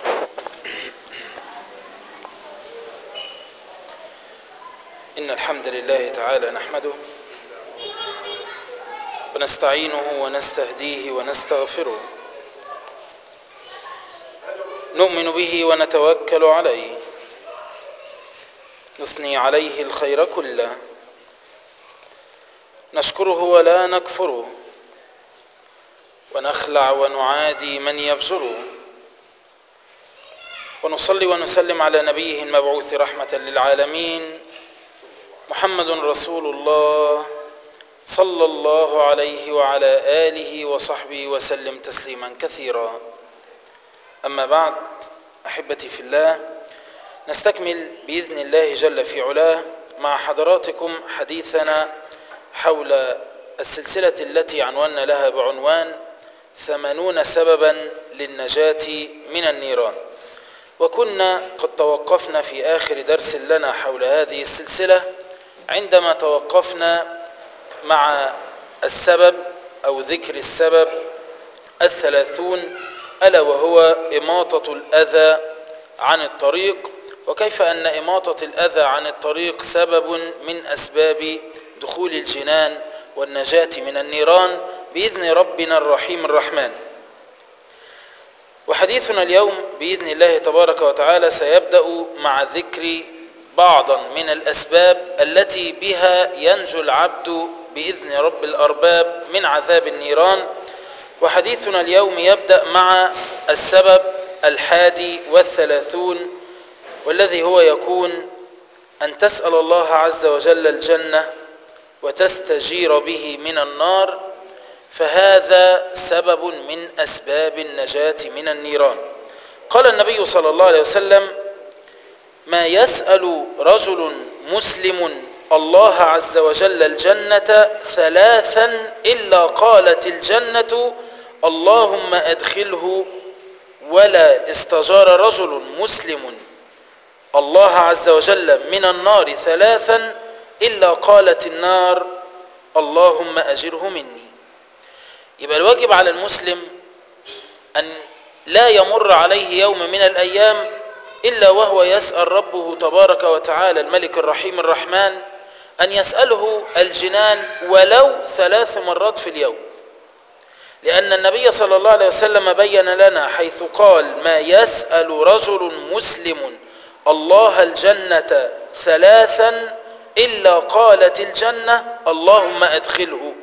إن الحمد لله تعالى نحمده ونستعينه ونستهديه ونستغفره نؤمن به ونتوكل عليه نثني عليه الخير كله نشكره ولا نكفره ونخلع ونعادي من يفجره ونصلي ونسلم على نبيه المبعوث رحمة للعالمين محمد رسول الله صلى الله عليه وعلى آله وصحبه وسلم تسليما كثيرا أما بعد أحبتي في الله نستكمل بإذن الله جل في علاه مع حضراتكم حديثنا حول السلسلة التي عنونا لها بعنوان ثمانون سببا للنجاة من النيران وكنا قد توقفنا في آخر درس لنا حول هذه السلسلة عندما توقفنا مع السبب أو ذكر السبب الثلاثون ألا وهو إماطة الأذى عن الطريق وكيف أن إماطة الأذى عن الطريق سبب من أسباب دخول الجنان والنجاة من النيران بإذن ربنا الرحيم الرحمن وحديثنا اليوم بإذن الله تبارك وتعالى سيبدأ مع ذكر بعضا من الأسباب التي بها ينجو العبد بإذن رب الأرباب من عذاب النيران وحديثنا اليوم يبدأ مع السبب الحادي والثلاثون والذي هو يكون أن تسأل الله عز وجل الجنة وتستجير به من النار فهذا سبب من أسباب النجاة من النيران قال النبي صلى الله عليه وسلم ما يسأل رجل مسلم الله عز وجل الجنة ثلاثا إلا قالت الجنة اللهم أدخله ولا استجار رجل مسلم الله عز وجل من النار ثلاثا إلا قالت النار اللهم أجره مني يبقى الواجب على المسلم أن لا يمر عليه يوم من الأيام إلا وهو يسأل ربه تبارك وتعالى الملك الرحيم الرحمن أن يسأله الجنان ولو ثلاث مرات في اليوم لأن النبي صلى الله عليه وسلم بين لنا حيث قال ما يسأل رجل مسلم الله الجنة ثلاثا إلا قالت الجنة اللهم أدخله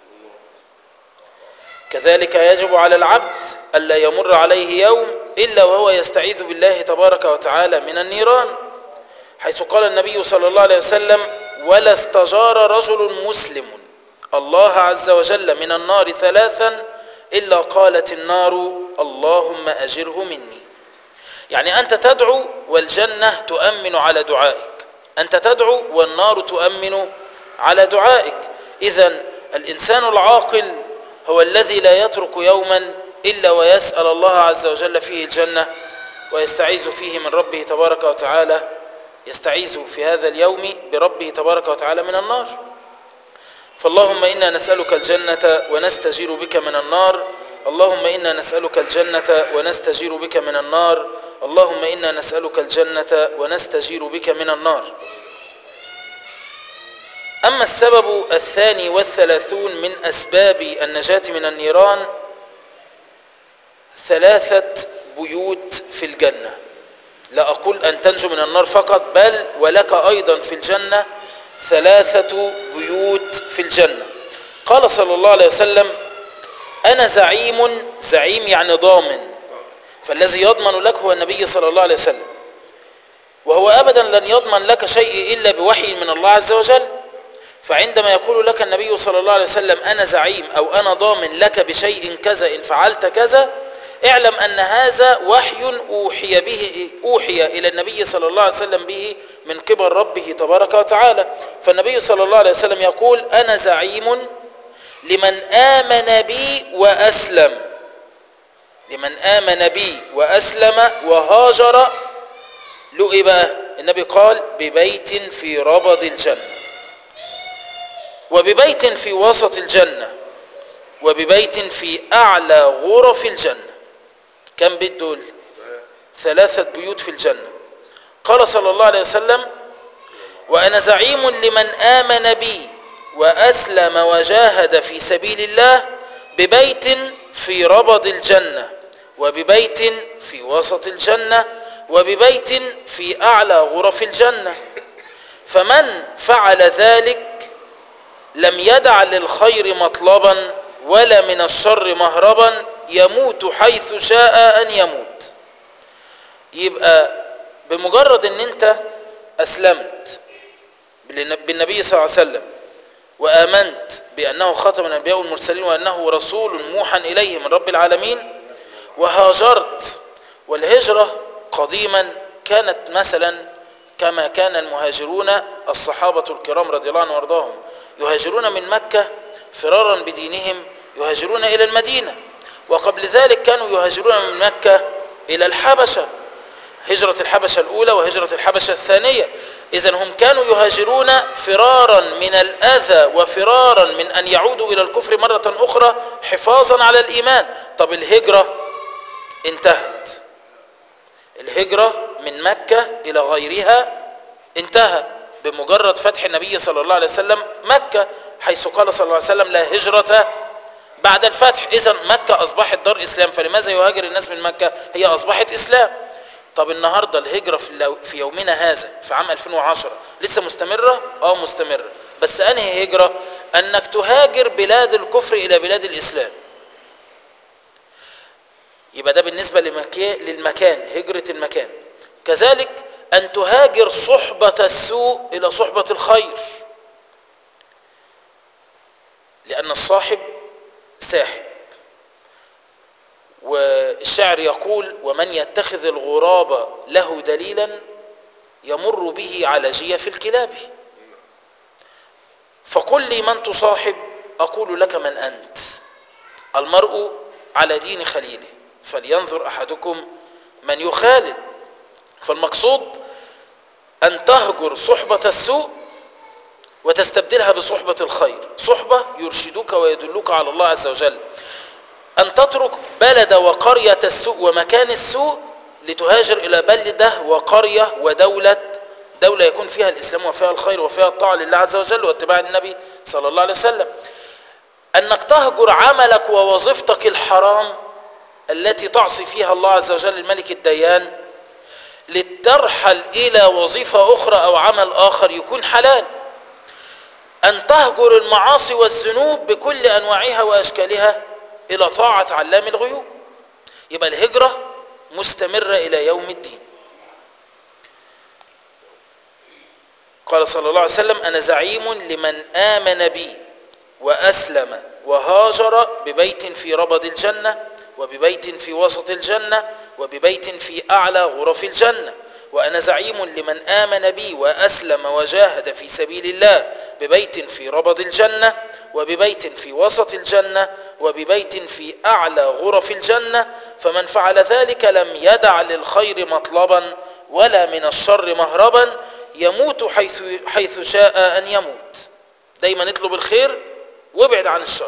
كذلك يجب على العبد ألا يمر عليه يوم إلا وهو يستعيذ بالله تبارك وتعالى من النيران حيث قال النبي صلى الله عليه وسلم ولا استجار رجل مسلم الله عز وجل من النار ثلاثا إلا قالت النار اللهم أجره مني يعني أنت تدعو والجنة تؤمن على دعائك أنت تدعو والنار تؤمن على دعائك إذا الإنسان العاقل هو الذي لا يترك يوما إلا ويسأل الله عز وجل فيه الجنة ويستعيذ فيه من ربه تبارك وتعالى يستعيذ في هذا اليوم بربه تبارك وتعالى من النار فاللهم إنا نسألك الجنة ونستجير بك من النار اللهم إنا نسألك الجنة ونستجير بك من النار اللهم إنا نسألك الجنة ونستجير بك من النار أما السبب الثاني والثلاثون من أسباب النجاة من النيران ثلاثة بيوت في الجنة لا أقول أن تنجو من النار فقط بل ولك أيضا في الجنة ثلاثة بيوت في الجنة قال صلى الله عليه وسلم أنا زعيم زعيم يعني ضامن فالذي يضمن لك هو النبي صلى الله عليه وسلم وهو أبدا لن يضمن لك شيء إلا بوحي من الله عز وجل فعندما يقول لك النبي صلى الله عليه وسلم أنا زعيم أو أنا ضامن لك بشيء كذا إن فعلت كذا اعلم أن هذا وحي أوحي به أوحي إلى النبي صلى الله عليه وسلم به من قبل ربه تبارك وتعالى فالنبي صلى الله عليه وسلم يقول أنا زعيم لمن آمن بي وأسلم لمن آمن بي وأسلم وهاجر له إيه بقى النبي قال ببيت في ربض الجنة وببيت في وسط الجنة وببيت في أعلى غرف الجنة كم بيت دول ثلاثة بيوت في الجنة قال صلى الله عليه وسلم وأنا زعيم لمن آمن بي وأسلم وجاهد في سبيل الله ببيت في ربض الجنة وببيت في وسط الجنة وببيت في أعلى غرف الجنة فمن فعل ذلك لم يدع للخير مطلبا ولا من الشر مهربا يموت حيث شاء أن يموت يبقى بمجرد ان انت اسلمت بالنبي صلى الله عليه وسلم وآمنت بأنه خاتم الأنبياء والمرسلين وأنه رسول موحى إليه من رب العالمين وهاجرت والهجرة قديما كانت مثلا كما كان المهاجرون الصحابة الكرام رضي الله عنهم وارضاهم يهاجرون من مكة فرارا بدينهم يهاجرون إلى المدينة وقبل ذلك كانوا يهاجرون من مكة إلى الحبشة هجرة الحبشة الأولى وهجرة الحبشة الثانية إذا هم كانوا يهاجرون فرارا من الأذى وفرارا من أن يعودوا إلى الكفر مرة أخرى حفاظا على الإيمان طب الهجرة انتهت الهجرة من مكة إلى غيرها انتهى بمجرد فتح النبي صلى الله عليه وسلم مكة حيث قال صلى الله عليه وسلم لا هجرة بعد الفتح إذا مكة أصبحت دار إسلام فلماذا يهاجر الناس من مكة هي أصبحت إسلام طب النهاردة الهجرة في يومنا هذا في عام 2010 لسه مستمرة؟ اه مستمرة بس أنهي هجرة؟ أنك تهاجر بلاد الكفر إلى بلاد الإسلام يبقى ده بالنسبة للمكان هجرة المكان كذلك أن تهاجر صحبة السوء إلى صحبة الخير لأن الصاحب ساحب والشاعر يقول ومن يتخذ الغراب له دليلا يمر به على جيف الكلاب فقل لي من تصاحب أقول لك من أنت المرء على دين خليله فلينظر أحدكم من يخالل فالمقصود أن تهجر صحبة السوء وتستبدلها بصحبة الخير صحبة يرشدك ويدلك على الله عز وجل أن تترك بلد وقرية السوء ومكان السوء لتهاجر إلى بلدة وقرية ودولة دولة يكون فيها الإسلام وفيها الخير وفيها الطاعة لله عز وجل واتباع النبي صلى الله عليه وسلم أنك تهجر عملك ووظيفتك الحرام التي تعصي فيها الله عز وجل الملك الديان لترحل إلى وظيفة أخرى أو عمل آخر يكون حلال أن تهجر المعاصي والذنوب بكل أنواعها وأشكالها إلى طاعة علام الغيوب يبقى الهجرة مستمرة إلى يوم الدين قال صلى الله عليه وسلم أنا زعيم لمن آمن بي وأسلم وهاجر ببيت في ربض الجنة وببيت في وسط الجنة وببيت في أعلى غرف الجنة وأنا زعيم لمن آمن بي وأسلم وجاهد في سبيل الله ببيت في ربض الجنة وببيت في وسط الجنة وببيت في أعلى غرف الجنة فمن فعل ذلك لم يدع للخير مطلبا ولا من الشر مهربا يموت حيث, حيث شاء أن يموت دايما اطلب الخير وابعد عن الشر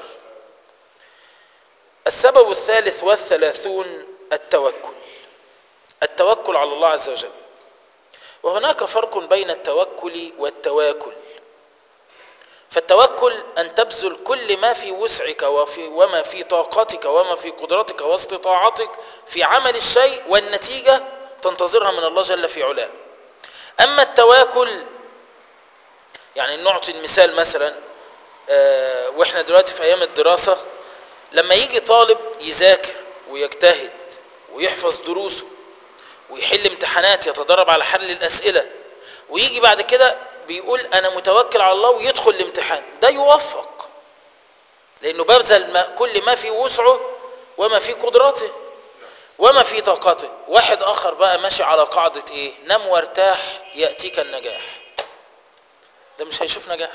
السبب الثالث والثلاثون التوكل التوكل على الله عز وجل وهناك فرق بين التوكل والتواكل فالتوكل أن تبذل كل ما في وسعك وفي وما في طاقتك وما في قدرتك واستطاعتك في عمل الشيء والنتيجة تنتظرها من الله جل في علاه أما التواكل يعني نعطي المثال مثلا آه وإحنا دلوقتي في أيام الدراسة لما يجي طالب يذاكر ويجتهد ويحفظ دروسه ويحل امتحانات يتدرب على حل الأسئلة ويجي بعد كده بيقول أنا متوكل على الله ويدخل الامتحان ده يوفق لأنه ببذل ما كل ما في وسعه وما في قدرته وما في طاقته واحد آخر بقى ماشي على قاعدة إيه نم وارتاح يأتيك النجاح ده مش هيشوف نجاح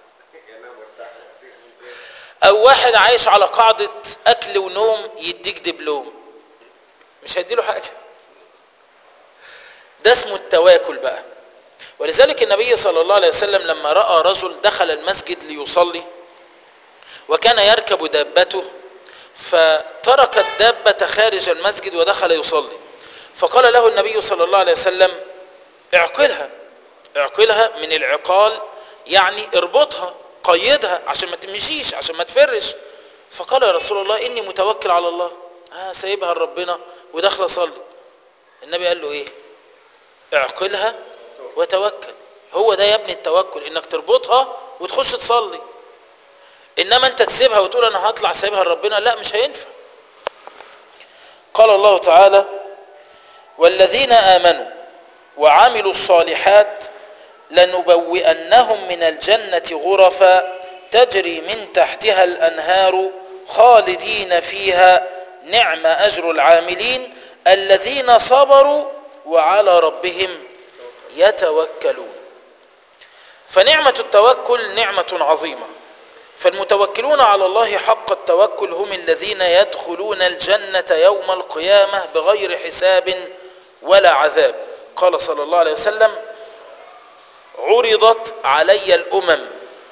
أو واحد عايش على قاعدة أكل ونوم يديك دبلوم مش هيديله حاجة ده اسمه التواكل بقى ولذلك النبي صلى الله عليه وسلم لما رأى رجل دخل المسجد ليصلي وكان يركب دابته فترك الدابة خارج المسجد ودخل يصلي فقال له النبي صلى الله عليه وسلم اعقلها اعقلها من العقال يعني اربطها قيدها عشان ما تمشيش عشان ما تفرش فقال يا رسول الله اني متوكل على الله اه سايبها لربنا وداخل اصلي النبي قال له ايه اعقلها وتوكل هو ده يا ابني التوكل انك تربطها وتخش تصلي انما انت تسيبها وتقول انا هطلع سايبها لربنا لا مش هينفع قال الله تعالى والذين امنوا وعملوا الصالحات لنبوئنهم من الجنه غرفا تجري من تحتها الانهار خالدين فيها نعم اجر العاملين الذين صبروا وعلى ربهم يتوكلون فنعمه التوكل نعمه عظيمه فالمتوكلون على الله حق التوكل هم الذين يدخلون الجنه يوم القيامه بغير حساب ولا عذاب قال صلى الله عليه وسلم عرضت علي الامم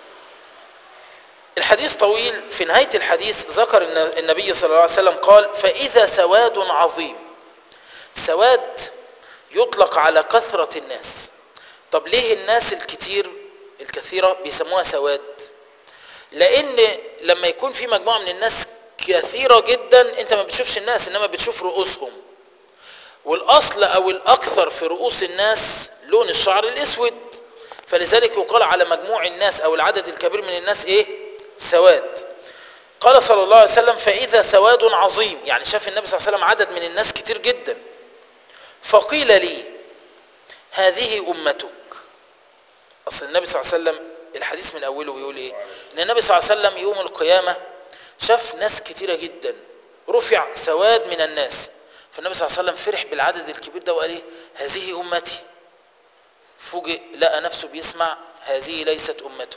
الحديث طويل في نهاية الحديث ذكر النبي صلى الله عليه وسلم قال فإذا سواد عظيم سواد يطلق على كثرة الناس طب ليه الناس الكتير الكثيرة بيسموها سواد لأن لما يكون في مجموعة من الناس كثيرة جدا انت ما بتشوفش الناس انما بتشوف رؤوسهم والاصل او الاكثر في رؤوس الناس لون الشعر الاسود فلذلك يقال على مجموع الناس او العدد الكبير من الناس ايه سواد قال صلى الله عليه وسلم فاذا سواد عظيم يعني شاف النبي صلى الله عليه وسلم عدد من الناس كتير جدا فقيل لي هذه امتك اصل النبي صلى الله عليه وسلم الحديث من اوله بيقول ايه ان النبي صلى الله عليه وسلم يوم القيامه شاف ناس كتيره جدا رفع سواد من الناس فالنبي صلى الله عليه وسلم فرح بالعدد الكبير ده وقال ايه هذه امتي فوجئ لقى نفسه بيسمع هذه ليست امتك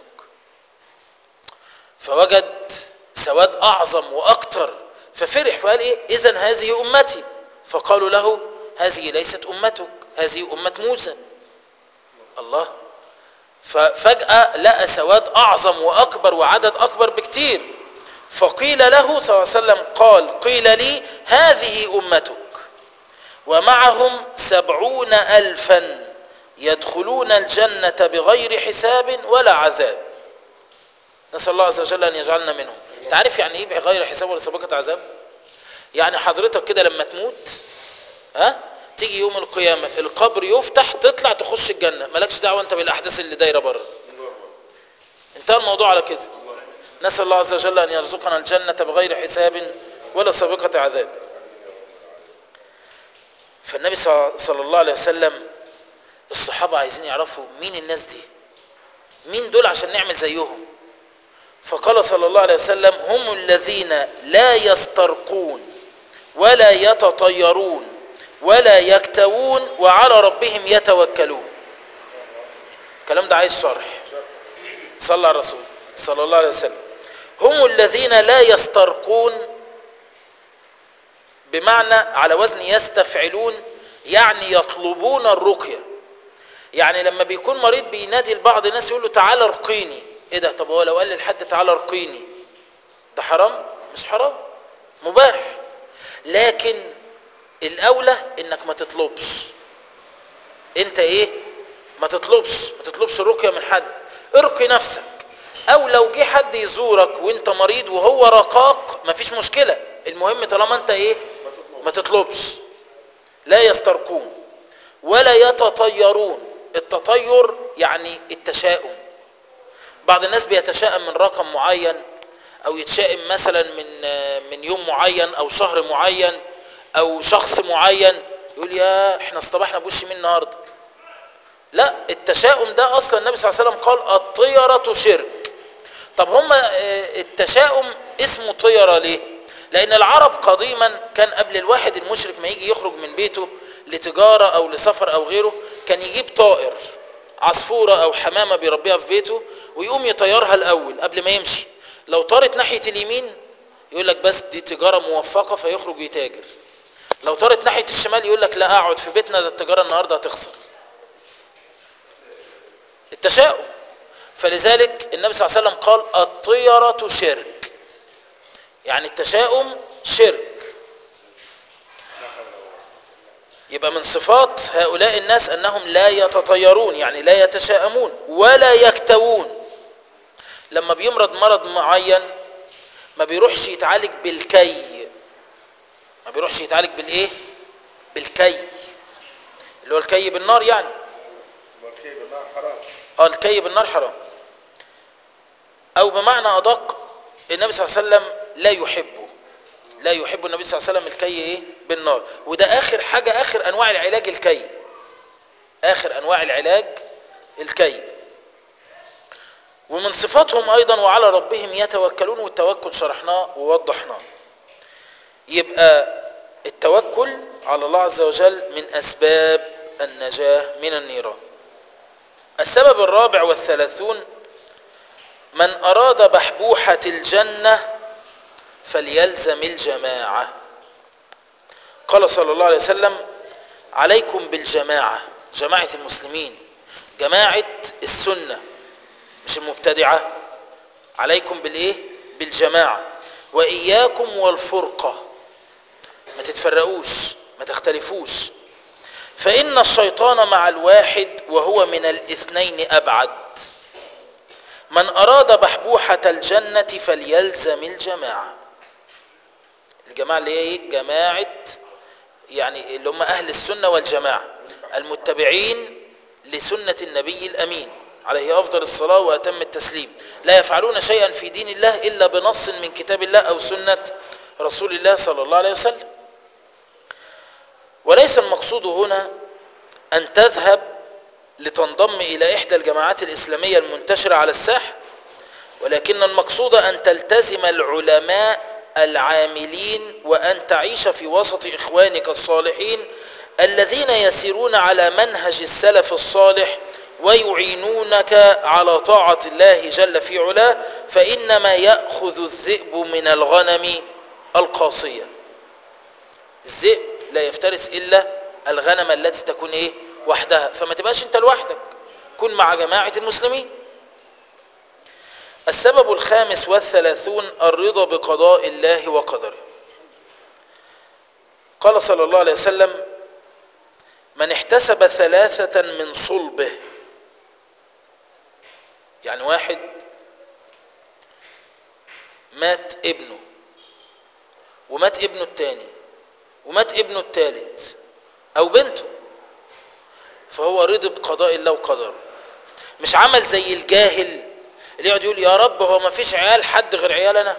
فوجد سواد اعظم واكثر ففرح فقال ايه اذا هذه امتي فقالوا له هذه ليست امتك هذه امه موسى الله ففجاه لقى سواد اعظم واكبر وعدد اكبر بكتير فقيل له صلى الله عليه وسلم قال قيل لي هذه امتك ومعهم سبعون الفا يدخلون الجنة بغير حساب ولا عذاب نسأل الله عز وجل أن يجعلنا منهم تعرف يعني إيه بغير حساب ولا سابقة عذاب يعني حضرتك كده لما تموت ها تيجي يوم القيامة القبر يفتح تطلع تخش الجنة مالكش دعوة أنت بالأحداث اللي دايرة بره انتهى الموضوع على كده نسأل الله عز وجل أن يرزقنا الجنة بغير حساب ولا سابقة عذاب فالنبي صلى الله عليه وسلم الصحابة عايزين يعرفوا مين الناس دي مين دول عشان نعمل زيهم فقال صلى الله عليه وسلم هم الذين لا يسترقون ولا يتطيرون ولا يكتوون وعلى ربهم يتوكلون الكلام ده عايز شرح صلى على الرسول صلى الله عليه وسلم هم الذين لا يسترقون بمعنى على وزن يستفعلون يعني يطلبون الرقيه يعني لما بيكون مريض بينادي لبعض الناس يقول له تعالى ارقيني ايه ده طب هو لو قال لحد تعالى ارقيني ده حرام مش حرام مباح لكن الاولى انك ما تطلبش انت ايه ما تطلبش ما تطلبش رقيه من حد ارقي نفسك او لو جه حد يزورك وانت مريض وهو رقاق مفيش مشكله المهم طالما انت ايه ما تطلبش لا يسترقون ولا يتطيرون التطير يعني التشاؤم بعض الناس بيتشائم من رقم معين او يتشائم مثلا من من يوم معين او شهر معين او شخص معين يقول يا احنا اصطبحنا بوش مين النهارده لا التشاؤم ده اصلا النبي صلى الله عليه وسلم قال الطيرة شرك طب هم التشاؤم اسمه طيرة ليه لان العرب قديما كان قبل الواحد المشرك ما يجي يخرج من بيته لتجارة او لسفر او غيره كان يجيب طائر عصفورة او حمامة بيربيها في بيته ويقوم يطيرها الاول قبل ما يمشي لو طارت ناحية اليمين يقول لك بس دي تجارة موفقة فيخرج يتاجر لو طارت ناحية الشمال يقول لك لا اقعد في بيتنا ده التجارة النهاردة هتخسر التشاؤم فلذلك النبي صلى الله عليه وسلم قال الطيرة شرك يعني التشاؤم شرك يبقى من صفات هؤلاء الناس أنهم لا يتطيرون يعني لا يتشاءمون ولا يكتوون لما بيمرض مرض معين ما بيروحش يتعالج بالكي ما بيروحش يتعالج بالايه بالكي اللي هو الكي بالنار يعني والكي بالنار حرام اه الكي بالنار حرام او بمعنى ادق النبي صلى الله عليه وسلم لا يحبه لا يحب النبي صلى الله عليه وسلم الكي ايه بالنار وده اخر حاجة اخر انواع العلاج الكي اخر انواع العلاج الكي ومن صفاتهم ايضا وعلى ربهم يتوكلون والتوكل شرحناه ووضحناه يبقى التوكل على الله عز وجل من اسباب النجاة من النيران السبب الرابع والثلاثون من أراد بحبوحة الجنة فليلزم الجماعة قال صلى الله عليه وسلم عليكم بالجماعة جماعة المسلمين جماعة السنة مش المبتدعة عليكم بالإيه بالجماعة وإياكم والفرقة ما تتفرقوش ما تختلفوش فإن الشيطان مع الواحد وهو من الاثنين أبعد من أراد بحبوحة الجنة فليلزم الجماعة الجماعة اللي هي ايه جماعة يعني اللي هم أهل السنة والجماعة المتبعين لسنة النبي الأمين عليه أفضل الصلاة وأتم التسليم لا يفعلون شيئا في دين الله إلا بنص من كتاب الله أو سنة رسول الله صلى الله عليه وسلم وليس المقصود هنا أن تذهب لتنضم إلى إحدى الجماعات الإسلامية المنتشرة على الساحة ولكن المقصود أن تلتزم العلماء العاملين وأن تعيش في وسط إخوانك الصالحين الذين يسيرون على منهج السلف الصالح ويعينونك على طاعة الله جل في علاه فإنما يأخذ الذئب من الغنم القاصية الذئب لا يفترس إلا الغنم التي تكون إيه وحدها فما تبقاش أنت لوحدك كن مع جماعة المسلمين السبب الخامس والثلاثون الرضا بقضاء الله وقدره قال صلى الله عليه وسلم من احتسب ثلاثة من صلبه يعني واحد مات ابنه ومات ابنه الثاني ومات ابنه الثالث او بنته فهو رضي بقضاء الله وقدره مش عمل زي الجاهل اللي يقعد يقول يا رب هو ما فيش عيال حد غير عيال انا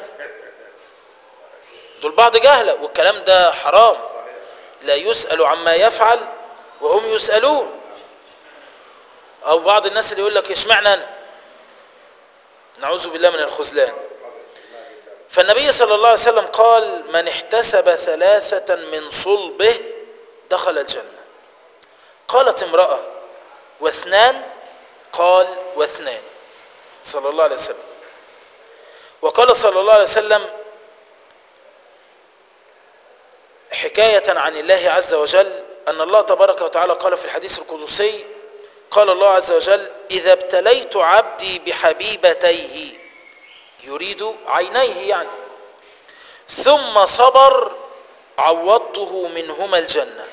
دول بعض جهلة والكلام ده حرام لا يسأل عما يفعل وهم يسألون او بعض الناس اللي يقول لك اشمعنى انا نعوذ بالله من الخذلان فالنبي صلى الله عليه وسلم قال من احتسب ثلاثة من صلبه دخل الجنة قالت امرأة واثنان قال واثنان صلى الله عليه وسلم وقال صلى الله عليه وسلم حكاية عن الله عز وجل أن الله تبارك وتعالى قال في الحديث القدسي قال الله عز وجل إذا ابتليت عبدي بحبيبتيه يريد عينيه يعني ثم صبر عوضته منهما الجنة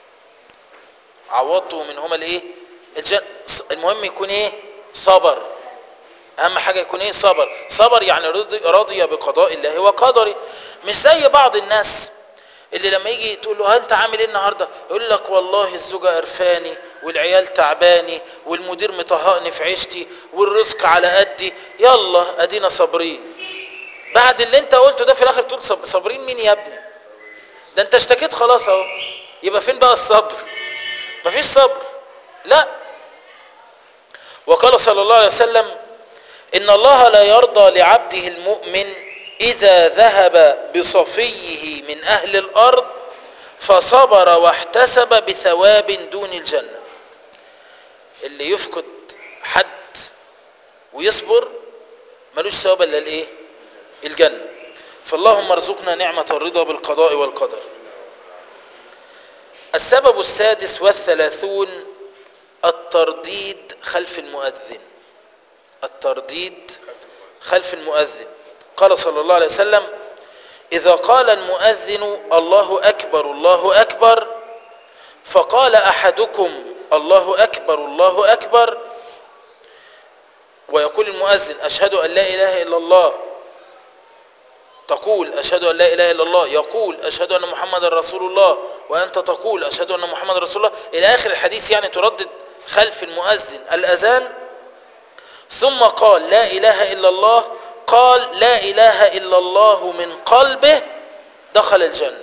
عوضته منهما الايه الجنة المهم يكون ايه صبر اهم حاجة يكون ايه صبر صبر يعني رضي, رضي بقضاء الله وقدره مش زي بعض الناس اللي لما يجي تقول له ها انت عامل ايه النهارده يقول لك والله الزوجه قرفاني والعيال تعباني والمدير مطهقني في عيشتي والرزق على قدي يلا ادينا صابرين بعد اللي انت قلته ده في الاخر تقول صب- صابرين مين يا ابني ده انت اشتكيت خلاص اهو يبقى فين بقى الصبر مفيش صبر لا وقال صلى الله عليه وسلم ان الله لا يرضى لعبده المؤمن اذا ذهب بصفيه من اهل الارض فصبر واحتسب بثواب دون الجنه اللي يفقد حد ويصبر ملوش ثواب الا الايه الجنه فاللهم ارزقنا نعمه الرضا بالقضاء والقدر السبب السادس والثلاثون الترديد خلف المؤذن الترديد خلف المؤذن قال صلى الله عليه وسلم إذا قال المؤذن الله أكبر الله أكبر فقال أحدكم الله أكبر الله أكبر ويقول المؤذن أشهد أن لا إله إلا الله تقول أشهد أن لا إله إلا الله يقول أشهد أن محمد رسول الله وأنت تقول أشهد أن محمد رسول الله إلى آخر الحديث يعني تردد خلف المؤذن الأذان ثم قال لا إله إلا الله قال لا إله إلا الله من قلبه دخل الجنة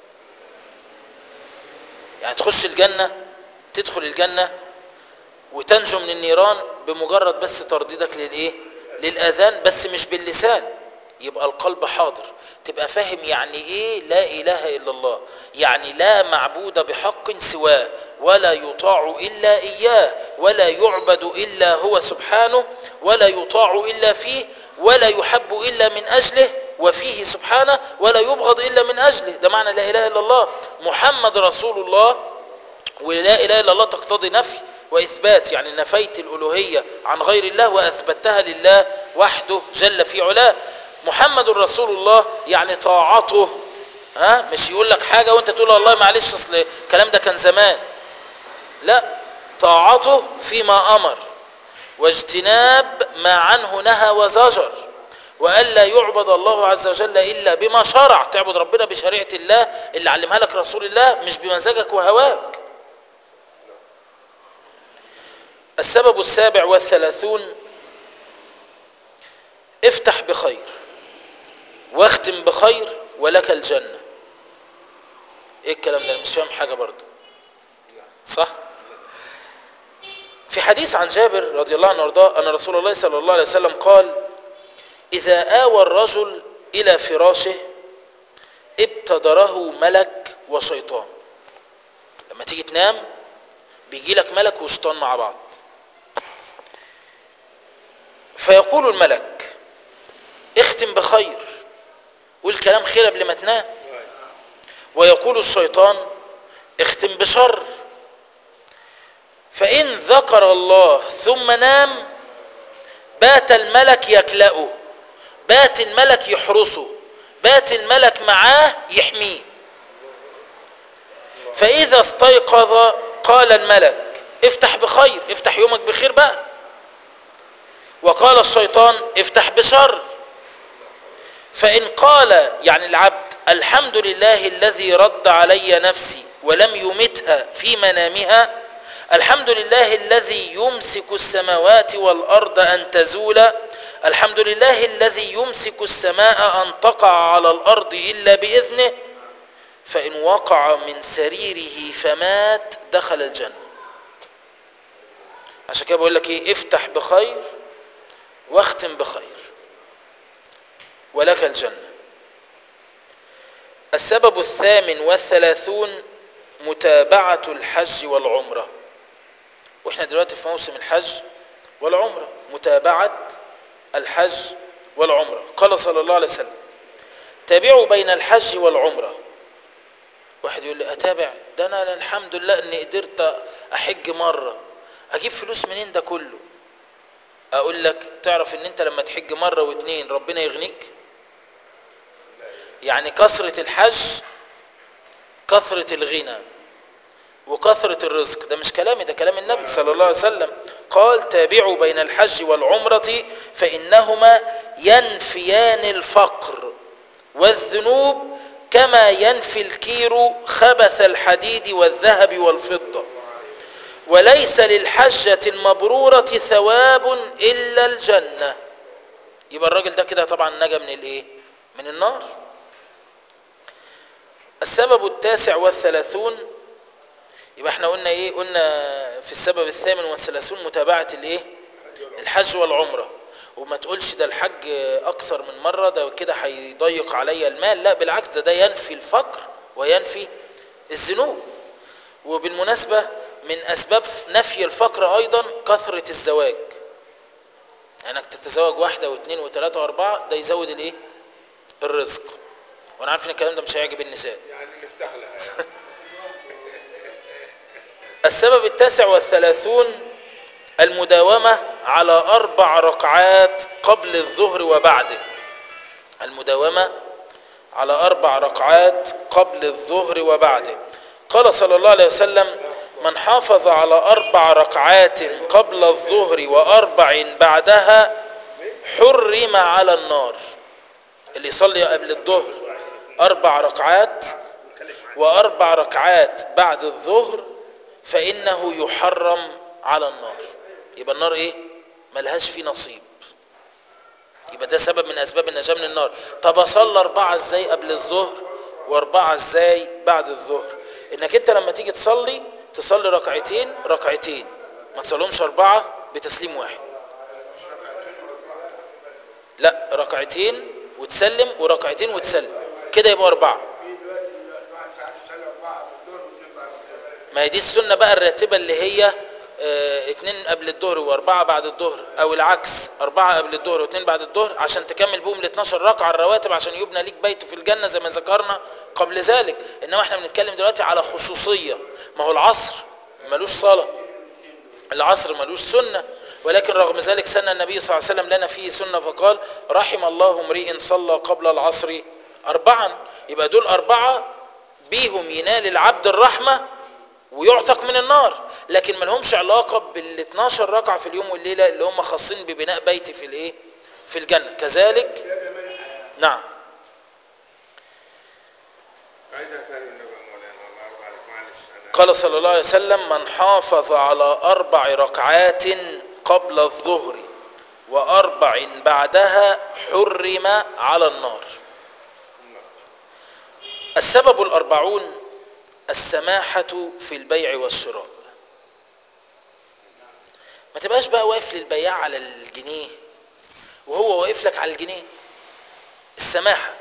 يعني تخش الجنة تدخل الجنة وتنجو من النيران بمجرد بس ترديدك للايه للاذان بس مش باللسان يبقى القلب حاضر تبقى فاهم يعني ايه لا اله الا الله يعني لا معبود بحق سواه ولا يطاع الا اياه ولا يعبد الا هو سبحانه ولا يطاع الا فيه ولا يحب الا من اجله وفيه سبحانه ولا يبغض الا من اجله ده معنى لا اله الا الله محمد رسول الله ولا اله الا الله تقتضي نفي واثبات يعني نفيت الالوهيه عن غير الله واثبتها لله وحده جل في علاه محمد رسول الله يعني طاعته ها مش يقول لك حاجه وانت تقول والله معلش اصل الكلام ده كان زمان لا طاعته فيما امر واجتناب ما عنه نهى وزجر والا يعبد الله عز وجل الا بما شرع تعبد ربنا بشريعه الله اللي علمها لك رسول الله مش بمزاجك وهواك السبب السابع والثلاثون افتح بخير واختم بخير ولك الجنة ايه الكلام ده انا مش فاهم حاجة برضه صح في حديث عن جابر رضي الله عنه وارضاه ان رسول الله صلى الله عليه وسلم قال اذا آوى الرجل الى فراشه ابتدره ملك وشيطان لما تيجي تنام بيجي لك ملك وشيطان مع بعض فيقول الملك اختم بخير قول كلام خير قبل ما تنام ويقول الشيطان اختم بشر فإن ذكر الله ثم نام بات الملك يكلأه بات الملك يحرسه بات الملك معاه يحميه فإذا استيقظ قال الملك افتح بخير افتح يومك بخير بقى وقال الشيطان افتح بشر فإن قال يعني العبد الحمد لله الذي رد علي نفسي ولم يمتها في منامها الحمد لله الذي يمسك السماوات والأرض أن تزولا الحمد لله الذي يمسك السماء أن تقع على الأرض إلا بإذنه فإن وقع من سريره فمات دخل الجنة عشان كده بقول لك ايه افتح بخير واختم بخير ولك الجنة السبب الثامن والثلاثون متابعة الحج والعمرة واحنا دلوقتي في موسم الحج والعمرة متابعة الحج والعمرة قال صلى الله عليه وسلم تابعوا بين الحج والعمرة واحد يقول لي اتابع ده انا الحمد لله اني قدرت احج مرة اجيب فلوس منين ده كله اقول لك تعرف ان انت لما تحج مرة واتنين ربنا يغنيك يعني كثرة الحج كثرة الغنى وكثرة الرزق ده مش كلامي ده كلام النبي صلى الله عليه وسلم قال تابعوا بين الحج والعمرة فإنهما ينفيان الفقر والذنوب كما ينفي الكير خبث الحديد والذهب والفضة وليس للحجة المبرورة ثواب إلا الجنة يبقى الراجل ده كده طبعا نجا من الايه من النار السبب التاسع والثلاثون يبقى احنا قلنا ايه قلنا في السبب الثامن والثلاثون متابعة الايه الحج والعمرة وما تقولش ده الحج اكثر من مرة ده كده هيضيق عليا المال لا بالعكس ده ده ينفي الفقر وينفي الذنوب وبالمناسبة من اسباب نفي الفقر ايضا كثرة الزواج يعني انك تتزوج واحدة واثنين وثلاثة واربعة ده يزود الايه الرزق وانا عارف ان الكلام ده مش هيعجب النساء يعني نفتح لها يعني. السبب التاسع والثلاثون المداومة على أربع ركعات قبل الظهر وبعده المداومة على أربع ركعات قبل الظهر وبعده قال صلى الله عليه وسلم من حافظ على أربع ركعات قبل الظهر وأربع بعدها حرم على النار اللي يصلي قبل الظهر أربع ركعات وأربع ركعات بعد الظهر فإنه يحرم على النار يبقى النار إيه ملهاش فيه نصيب يبقى ده سبب من أسباب النجاة من النار طب أصلي أربعة إزاي قبل الظهر وأربعة إزاي بعد الظهر إنك أنت لما تيجي تصلي تصلي ركعتين ركعتين ما تصليهمش أربعة بتسليم واحد لا ركعتين وتسلم وركعتين وتسلم كده يبقى أربعة في دلوقتي واحد ساعات يصلي اربعه بالدور واثنين بعد الظهر ما هي دي السنة بقى الراتبة اللي هي اه اتنين قبل الظهر واربعة بعد الظهر او العكس اربعة قبل الظهر واتنين بعد الظهر عشان تكمل بهم ال 12 ركعة الرواتب عشان يبنى ليك بيت في الجنة زي ما ذكرنا قبل ذلك انما احنا بنتكلم دلوقتي على خصوصية ما هو العصر ملوش صلاة العصر ملوش سنة ولكن رغم ذلك سن النبي صلى الله عليه وسلم لنا فيه سنة فقال رحم الله امرئ صلى قبل العصر أربعا يبقى دول أربعة بيهم ينال العبد الرحمة ويعتق من النار لكن ما لهمش علاقة بال 12 ركعة في اليوم والليلة اللي هم خاصين ببناء بيت في الايه في الجنة كذلك زياده من نعم عيدها تاني النبي يا مولانا الله يرضى عليك معلش انا قال صلى الله عليه وسلم من حافظ على أربع ركعات قبل الظهر وأربع بعدها حرم على النار السبب الأربعون السماحة في البيع والشراء ما تبقاش بقى واقف للبياع على الجنيه وهو واقف لك على الجنيه السماحة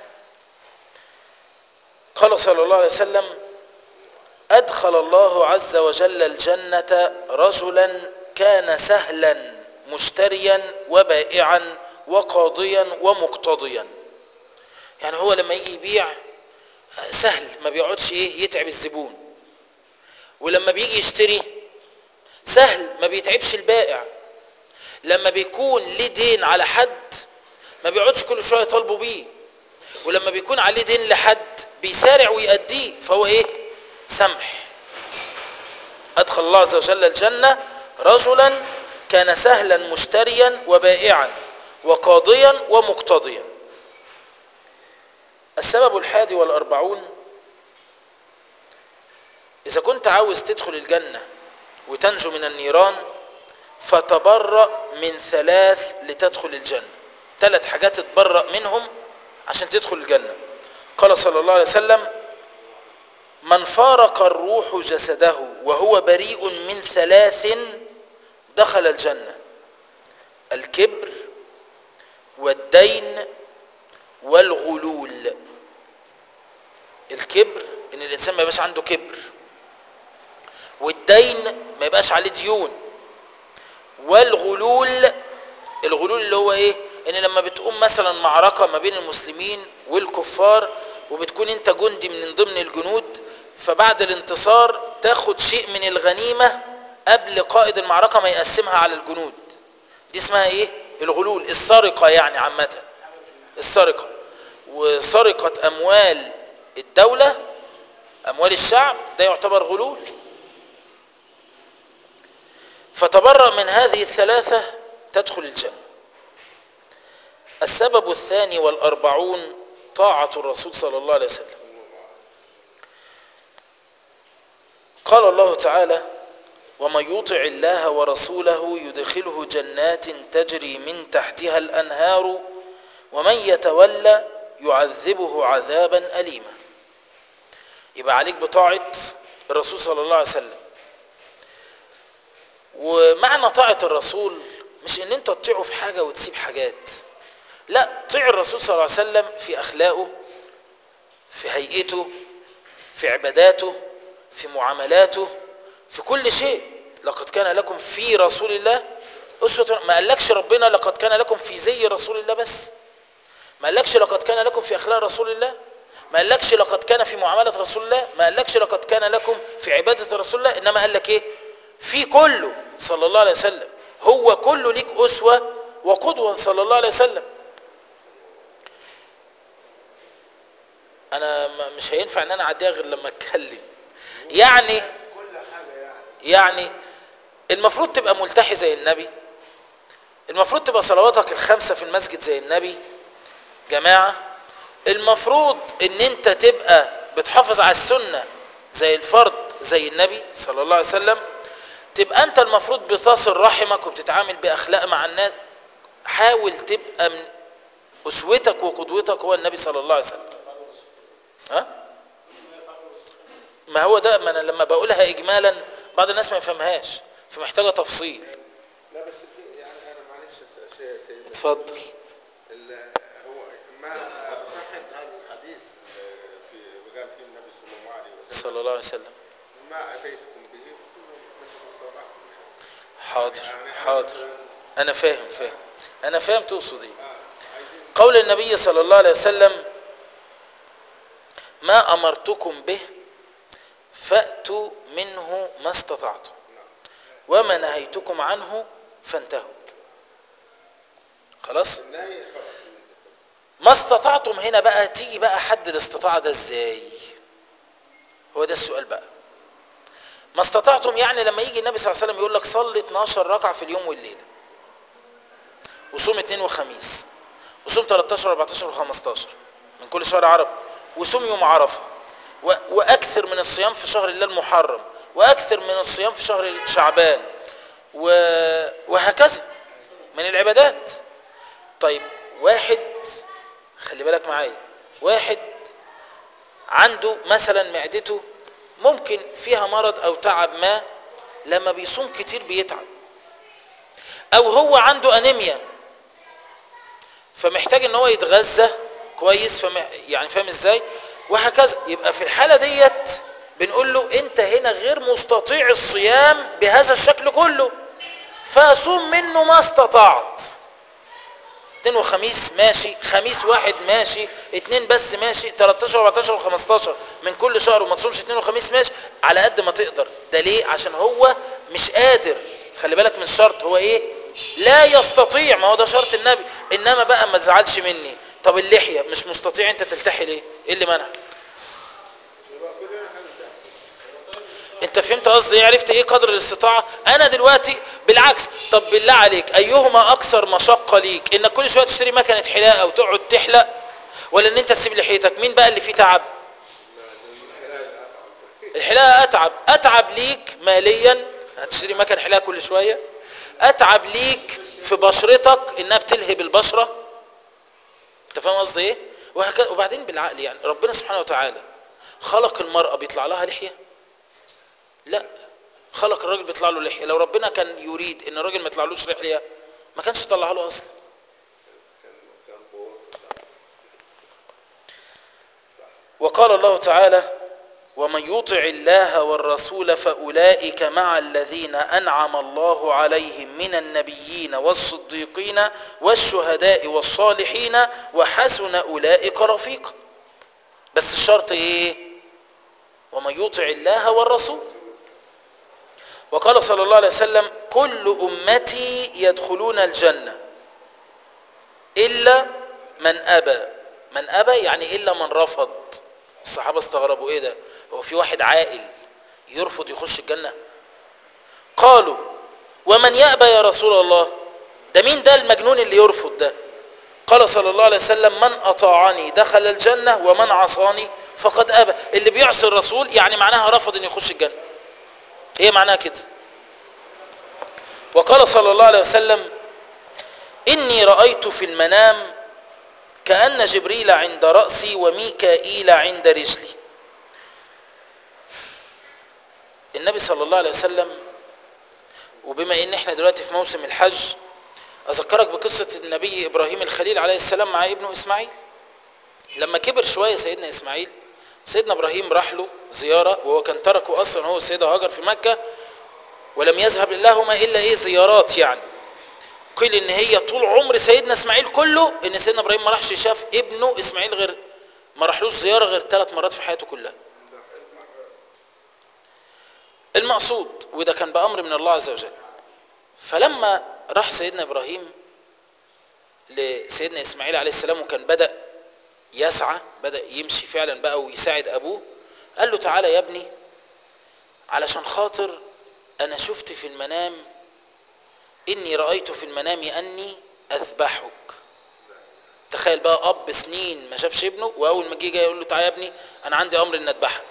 قال صلى الله عليه وسلم أدخل الله عز وجل الجنة رجلا كان سهلا مشتريا وبائعا وقاضيا ومقتضيا يعني هو لما يجي يبيع سهل ما بيقعدش ايه يتعب الزبون ولما بيجي يشتري سهل ما بيتعبش البائع لما بيكون ليه دين على حد ما بيقعدش كل شويه يطالبوا بيه ولما بيكون عليه دين لحد بيسارع ويأديه فهو ايه سمح ادخل الله عز وجل الجنه رجلا كان سهلا مشتريا وبائعا وقاضيا ومقتضيا السبب الحادي والأربعون إذا كنت عاوز تدخل الجنة وتنجو من النيران فتبرأ من ثلاث لتدخل الجنة ثلاث حاجات تتبرأ منهم عشان تدخل الجنة قال صلى الله عليه وسلم من فارق الروح جسده وهو بريء من ثلاث دخل الجنة الكبر والدين والغلول الكبر ان الانسان ما يبقاش عنده كبر والدين ما يبقاش عليه ديون والغلول الغلول اللي هو ايه ان لما بتقوم مثلا معركة ما بين المسلمين والكفار وبتكون انت جندي من ضمن الجنود فبعد الانتصار تاخد شيء من الغنيمة قبل قائد المعركة ما يقسمها على الجنود دي اسمها ايه الغلول السرقة يعني عامة السرقة وسرقة أموال الدولة أموال الشعب ده يعتبر غلول فتبرأ من هذه الثلاثة تدخل الجنة السبب الثاني والأربعون طاعة الرسول صلى الله عليه وسلم قال الله تعالى ومن يطع الله ورسوله يدخله جنات تجري من تحتها الأنهار ومن يتولى يعذبه عذابا أليما يبقى عليك بطاعة الرسول صلى الله عليه وسلم ومعنى طاعة الرسول مش ان انت تطيعه في حاجة وتسيب حاجات لا طيع الرسول صلى الله عليه وسلم في أخلاقه في هيئته في عباداته في معاملاته في كل شيء لقد كان لكم في رسول الله أسوة ما قالكش ربنا لقد كان لكم في زي رسول الله بس ما قالكش لقد كان لكم في أخلاق رسول الله ما قالكش لقد كان في معاملة رسول الله ما قالكش لقد كان لكم في عبادة رسول الله إنما قال لك إيه في كله صلى الله عليه وسلم هو كله ليك أسوة وقدوة صلى الله عليه وسلم أنا مش هينفع إن أنا أعديها غير لما أتكلم يعني كل حاجه يعني يعني المفروض تبقى ملتحي زي النبي المفروض تبقى صلواتك الخمسة في المسجد زي النبي جماعة المفروض ان انت تبقى بتحافظ على السنة زي الفرد زي النبي صلى الله عليه وسلم تبقى انت المفروض بتصل رحمك وبتتعامل باخلاق مع الناس حاول تبقى من اسوتك وقدوتك هو النبي صلى الله عليه وسلم ها ما هو ده ما انا لما بقولها اجمالا بعض الناس ما يفهمهاش فمحتاجه تفصيل لا بس في يعني انا معلش س- شيء سيدنا اتفضل ال- هو ما صحت هذا الحديث آه، في قال فيه النبي صلى الله عليه وسلم صلى الله عليه وسلم ما اتيتكم به فكلوا منه ما استطعتم يعني. حاضر يعني أنا حاضر مثلاً- انا فاهم فاهم انا فاهم تقصد ايه آه، عايزين قول النبي صلى الله عليه وسلم ما امرتكم به فاتوا منه ما استطعتم وما نهيتكم عنه فانتهوا خلاص النهي خلاص ما استطعتم هنا بقى تيجي بقى حد الاستطاعة ده ازاي هو ده السؤال بقى ما استطعتم يعني لما يجي النبي صلى الله عليه وسلم يقول لك صلي 12 ركعة في اليوم والليلة وصوم اثنين وخميس وصوم 13 و14 و15 من كل شهر عرب وصوم يوم عرفة و- واكثر من الصيام في شهر الله المحرم واكثر من الصيام في شهر شعبان و... وهكذا من العبادات طيب واحد خلي بالك معايا واحد عنده مثلا معدته ممكن فيها مرض او تعب ما لما بيصوم كتير بيتعب او هو عنده انيميا فمحتاج ان هو يتغذى كويس فم... يعني فاهم ازاي وهكذا يبقى في الحالة ديت بنقول له انت هنا غير مستطيع الصيام بهذا الشكل كله فصوم منه ما استطعت اثنين وخميس ماشي خميس واحد ماشي اتنين بس ماشي 13 و14 و15 من كل شهر وما تصومش اتنين وخميس ماشي على قد ما تقدر ده ليه عشان هو مش قادر خلي بالك من الشرط هو ايه لا يستطيع ما هو ده شرط النبي انما بقى ما تزعلش مني طب اللحية مش مستطيع انت تلتحي ليه ايه اللي منع يبقى كلنا هنلتحي انت فهمت قصدي ايه عرفت ايه قدر الاستطاعه انا دلوقتي بالعكس طب بالله عليك ايهما اكثر مشقه ليك انك كل شويه تشتري مكنه حلاقه وتقعد تحلق ولا ان انت تسيب لحيتك مين بقى اللي فيه تعب الحلاقه اتعب اتعب ليك ماليا هتشتري مكن حلاقه كل شويه اتعب ليك في بشرتك انها بتلهب البشره انت فاهم قصدي ايه وهكذا وبعدين بالعقل يعني ربنا سبحانه وتعالى خلق المرأة بيطلع لها لحية لا خلق الراجل بيطلع له لحية لو ربنا كان يريد ان الراجل ما يطلعلوش لحية ما كانش يطلعها له اصلا كان كان قوه وقال الله تعالى ومن يطع الله والرسول فأولئك مع الذين أنعم الله عليهم من النبيين والصديقين والشهداء والصالحين وحسن أولئك رفيقا بس الشرط ايه ومن يطع الله والرسول وقال صلى الله عليه وسلم كل أمتي يدخلون الجنة إلا من أبى من أبى يعني إلا من رفض الصحابة استغربوا إيه ده هو في واحد عاقل يرفض يخش الجنة قالوا ومن يأبى يا رسول الله ده مين ده المجنون اللي يرفض ده قال صلى الله عليه وسلم من أطاعني دخل الجنة ومن عصاني فقد أبى اللي بيعصي الرسول يعني معناها رفض أن يخش الجنة هي معناها كده وقال صلى الله عليه وسلم إني رأيت في المنام كأن جبريل عند رأسي وميكائيل عند رجلي النبي صلى الله عليه وسلم وبما ان احنا دلوقتي في موسم الحج اذكرك بقصة النبي ابراهيم الخليل عليه السلام مع ابنه اسماعيل لما كبر شوية سيدنا اسماعيل سيدنا ابراهيم راح له زيارة وهو كان تركه اصلا هو السيدة هاجر في مكة ولم يذهب لهما الا ايه زيارات يعني قيل ان هي طول عمر سيدنا اسماعيل كله ان سيدنا ابراهيم ما راحش شاف ابنه اسماعيل غير ما راحلوش زياره غير ثلاث مرات في حياته كلها المقصود وده كان بامر من الله عز وجل فلما راح سيدنا ابراهيم لسيدنا اسماعيل عليه السلام وكان بدا يسعى بدا يمشي فعلا بقى ويساعد ابوه قال له تعالى يا ابني علشان خاطر انا شفت في المنام اني رأيت في المنام اني اذبحك تخيل بقى اب سنين ما شافش ابنه واول ما جه جاي يقول له تعالى يا ابني انا عندي امر ان اذبحك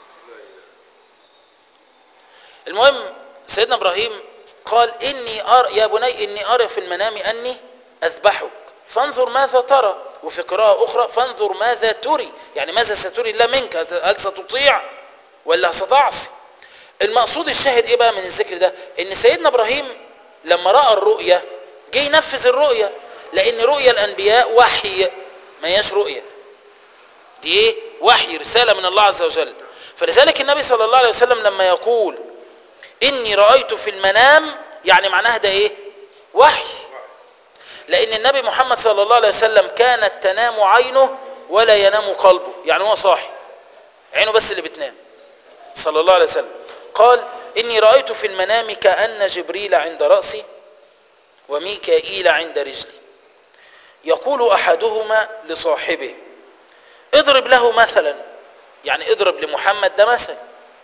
المهم سيدنا ابراهيم قال اني ارى يا بني اني ارى في المنام اني اذبحك فانظر ماذا ترى وفي قراءة أخرى فانظر ماذا تري يعني ماذا ستري الله منك هل ستطيع ولا ستعصي المقصود الشاهد ايه بقى من الذكر ده ان سيدنا ابراهيم لما راى الرؤيا جه ينفذ الرؤيا لان رؤيا الانبياء وحي ما هياش رؤيا دي ايه وحي رساله من الله عز وجل فلذلك النبي صلى الله عليه وسلم لما يقول اني رايت في المنام يعني معناها ده ايه وحي لان النبي محمد صلى الله عليه وسلم كانت تنام عينه ولا ينام قلبه يعني هو صاحي عينه بس اللي بتنام صلى الله عليه وسلم قال إني رأيت في المنام كأن جبريل عند رأسي وميكائيل عند رجلي يقول أحدهما لصاحبه اضرب له مثلا يعني اضرب لمحمد ده مثل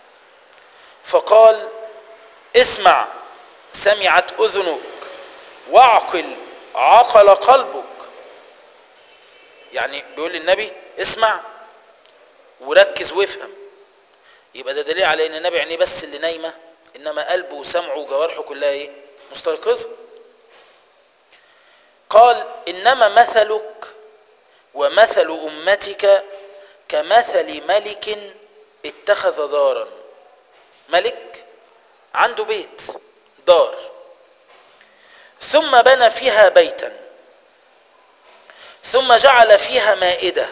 فقال اسمع سمعت أذنك واعقل عقل قلبك يعني بيقول للنبي اسمع وركز وافهم يبقى ده دليل على ان النبي عينيه بس اللي نايمه انما قلبه وسمعه وجوارحه كلها ايه مستيقظه قال انما مثلك ومثل امتك كمثل ملك اتخذ دارا ملك عنده بيت دار ثم بنى فيها بيتا ثم جعل فيها مائده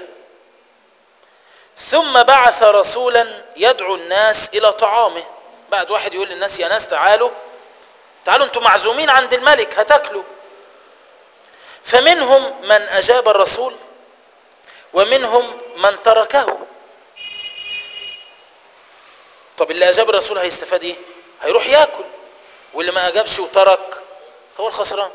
ثم بعث رسولا يدعو الناس الى طعامه بعد واحد يقول للناس يا ناس تعالوا تعالوا انتم معزومين عند الملك هتاكلوا فمنهم من اجاب الرسول ومنهم من تركه طب اللي اجاب الرسول هيستفاد ايه هيروح ياكل واللي ما اجابش وترك هو الخسران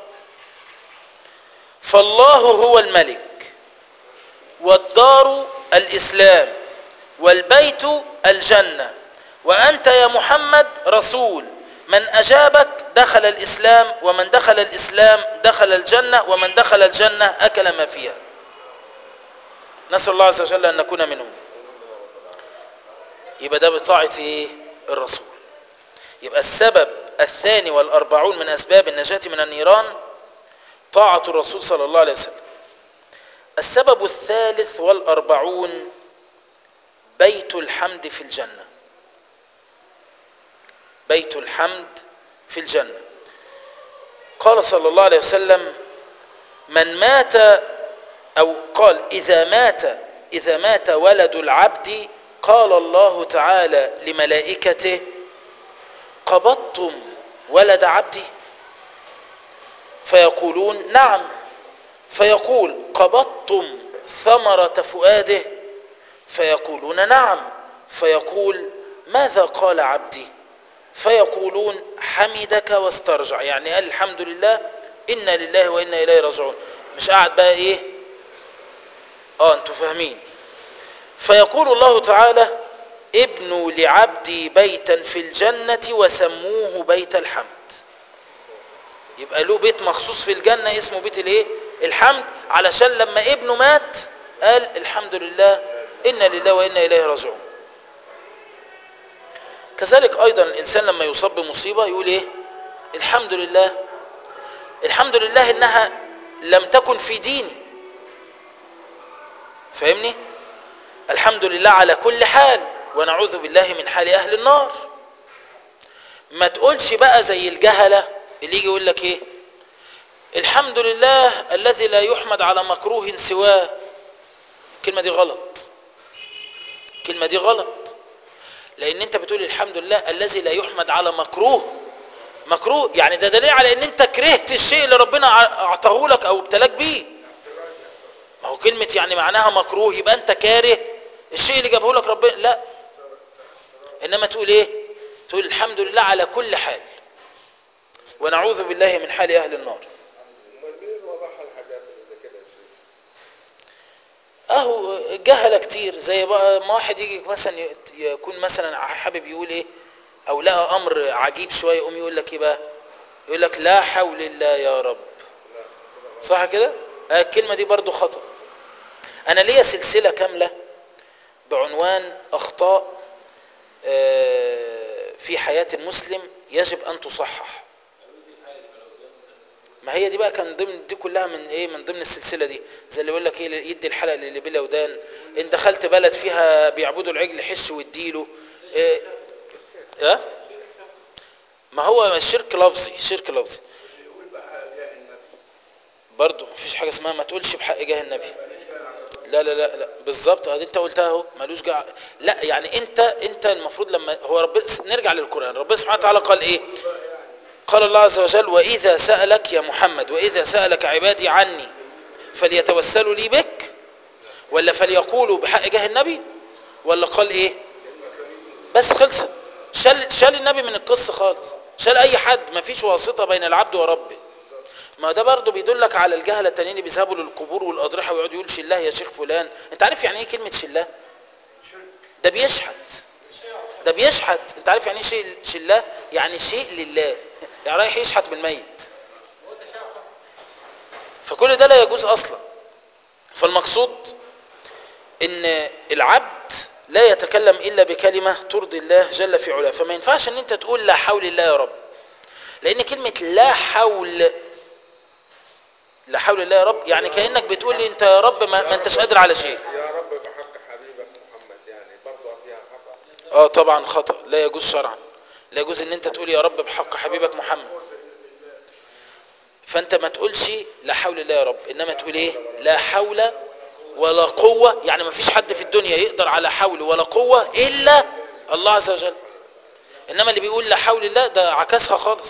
فالله هو الملك والدار الإسلام والبيت الجنة وأنت يا محمد رسول من أجابك دخل الإسلام ومن دخل الإسلام دخل الجنة ومن دخل الجنة أكل ما فيها نسأل الله عز وجل أن نكون منهم يبقى ده بطاعة إيه؟ الرسول يبقى السبب الثاني والأربعون من أسباب النجاة من النيران طاعة الرسول صلى الله عليه وسلم السبب الثالث والأربعون بيت الحمد في الجنة بيت الحمد في الجنة قال صلى الله عليه وسلم من مات أو قال إذا مات إذا مات ولد العبد قال الله تعالى لملائكته قبضتم ولد عبدي فيقولون نعم فيقول قبضتم ثمرة فؤاده فيقولون نعم فيقول ماذا قال عبدي فيقولون حمدك واسترجع يعني قال الحمد لله إنا لله وإنا إليه راجعون مش قاعد بقى إيه آه أنتوا فاهمين فيقول الله تعالى ابنوا لعبدي بيتا في الجنة وسموه بيت الحمد يبقى له بيت مخصوص في الجنة اسمه بيت الايه الحمد علشان لما ابنه مات قال الحمد لله إنا لله وإنا إليه راجعون كذلك أيضا الإنسان لما يصاب بمصيبة يقول إيه الحمد لله الحمد لله إنها لم تكن في ديني فاهمني الحمد لله على كل حال ونعوذ بالله من حال أهل النار ما تقولش بقى زي الجهلة اللي يجي يقول لك ايه الحمد لله الذي لا يحمد على مكروه سواه الكلمة دي غلط الكلمة دي غلط لان انت بتقول الحمد لله الذي لا يحمد على مكروه مكروه يعني ده دليل على ان انت كرهت الشيء اللي ربنا اعطاه لك او ابتلاك بيه ما هو كلمة يعني معناها مكروه يبقى انت كاره الشيء اللي جابه لك ربنا لا انما تقول ايه تقول الحمد لله على كل حال ونعوذ بالله من حال اهل النار امال مين وضح الحاجات اللي زي كده يا شيخ؟ اهو جهله كتير زي بقى ما واحد يجي مثلا ي- يكون مثلا حابب يقول ايه او لقى امر عجيب شويه يقوم يقول لك ايه بقى يقول لك لا حول الله يا رب صح كده آه الكلمه دي برضو خطا انا ليا سلسله كامله بعنوان اخطاء آه، في حياه المسلم يجب ان تصحح ما هي دي بقى كان ضمن دي كلها من ايه من ضمن السلسله دي زي اللي يقول لك ايه يدي الحلقه للي بلا ودان ان دخلت بلد فيها بيعبدوا العجل حش واديله إيه اه ما هو الشرك لفظي شرك لفظي يقول بقى جاه النبي برضه مفيش حاجه اسمها ما تقولش بحق جاه النبي لا لا لا لا بالظبط ادي انت قلتها اهو ملوش جع لا يعني انت انت المفروض لما هو ربنا نرجع للقران ربنا سبحانه وتعالى قال ايه قال الله عز وجل واذا سالك يا محمد واذا سالك عبادي عني فليتوسلوا لي بك ولا فليقولوا بحق جاه النبي ولا قال ايه بس خلصت شال شال النبي من القصه خالص شال اي حد ما فيش واسطه بين العبد وربه ما ده برضه بيدلك على الجهله التانيين اللي بيذهبوا للقبور والاضرحه ويقعدوا يقول شلاه يا شيخ فلان انت عارف يعني ايه كلمه شلاه ده بيشحت ده بيشحت انت عارف يعني ايه شيء شلاه يعني شيء لله يعني رايح يشحت بالميت فكل ده لا يجوز اصلا فالمقصود ان العبد لا يتكلم الا بكلمه ترضي الله جل في علاه فما ينفعش ان انت تقول لا حول الله يا رب لان كلمه لا حول لا حول الله يا رب يعني كانك بتقول لي انت يا رب ما, ما انتش قادر على شيء يا رب بحق حبيبك محمد يعني برضه فيها خطأ اه طبعا خطا لا يجوز شرعا لا يجوز ان انت تقول يا رب بحق حبيبك محمد فانت ما تقولش لا حول الله يا رب انما تقول ايه لا حول ولا قوة يعني ما فيش حد في الدنيا يقدر على حول ولا قوة الا الله عز وجل انما اللي بيقول لا حول الله ده عكسها خالص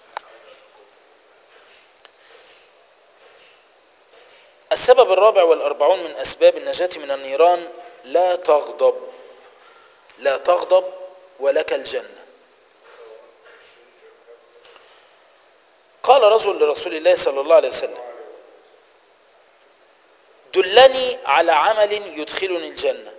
السبب الرابع والأربعون من أسباب النجاة من النيران لا تغضب لا تغضب ولك الجنة قال رجل لرسول الله صلى الله عليه وسلم دلني على عمل يدخلني الجنة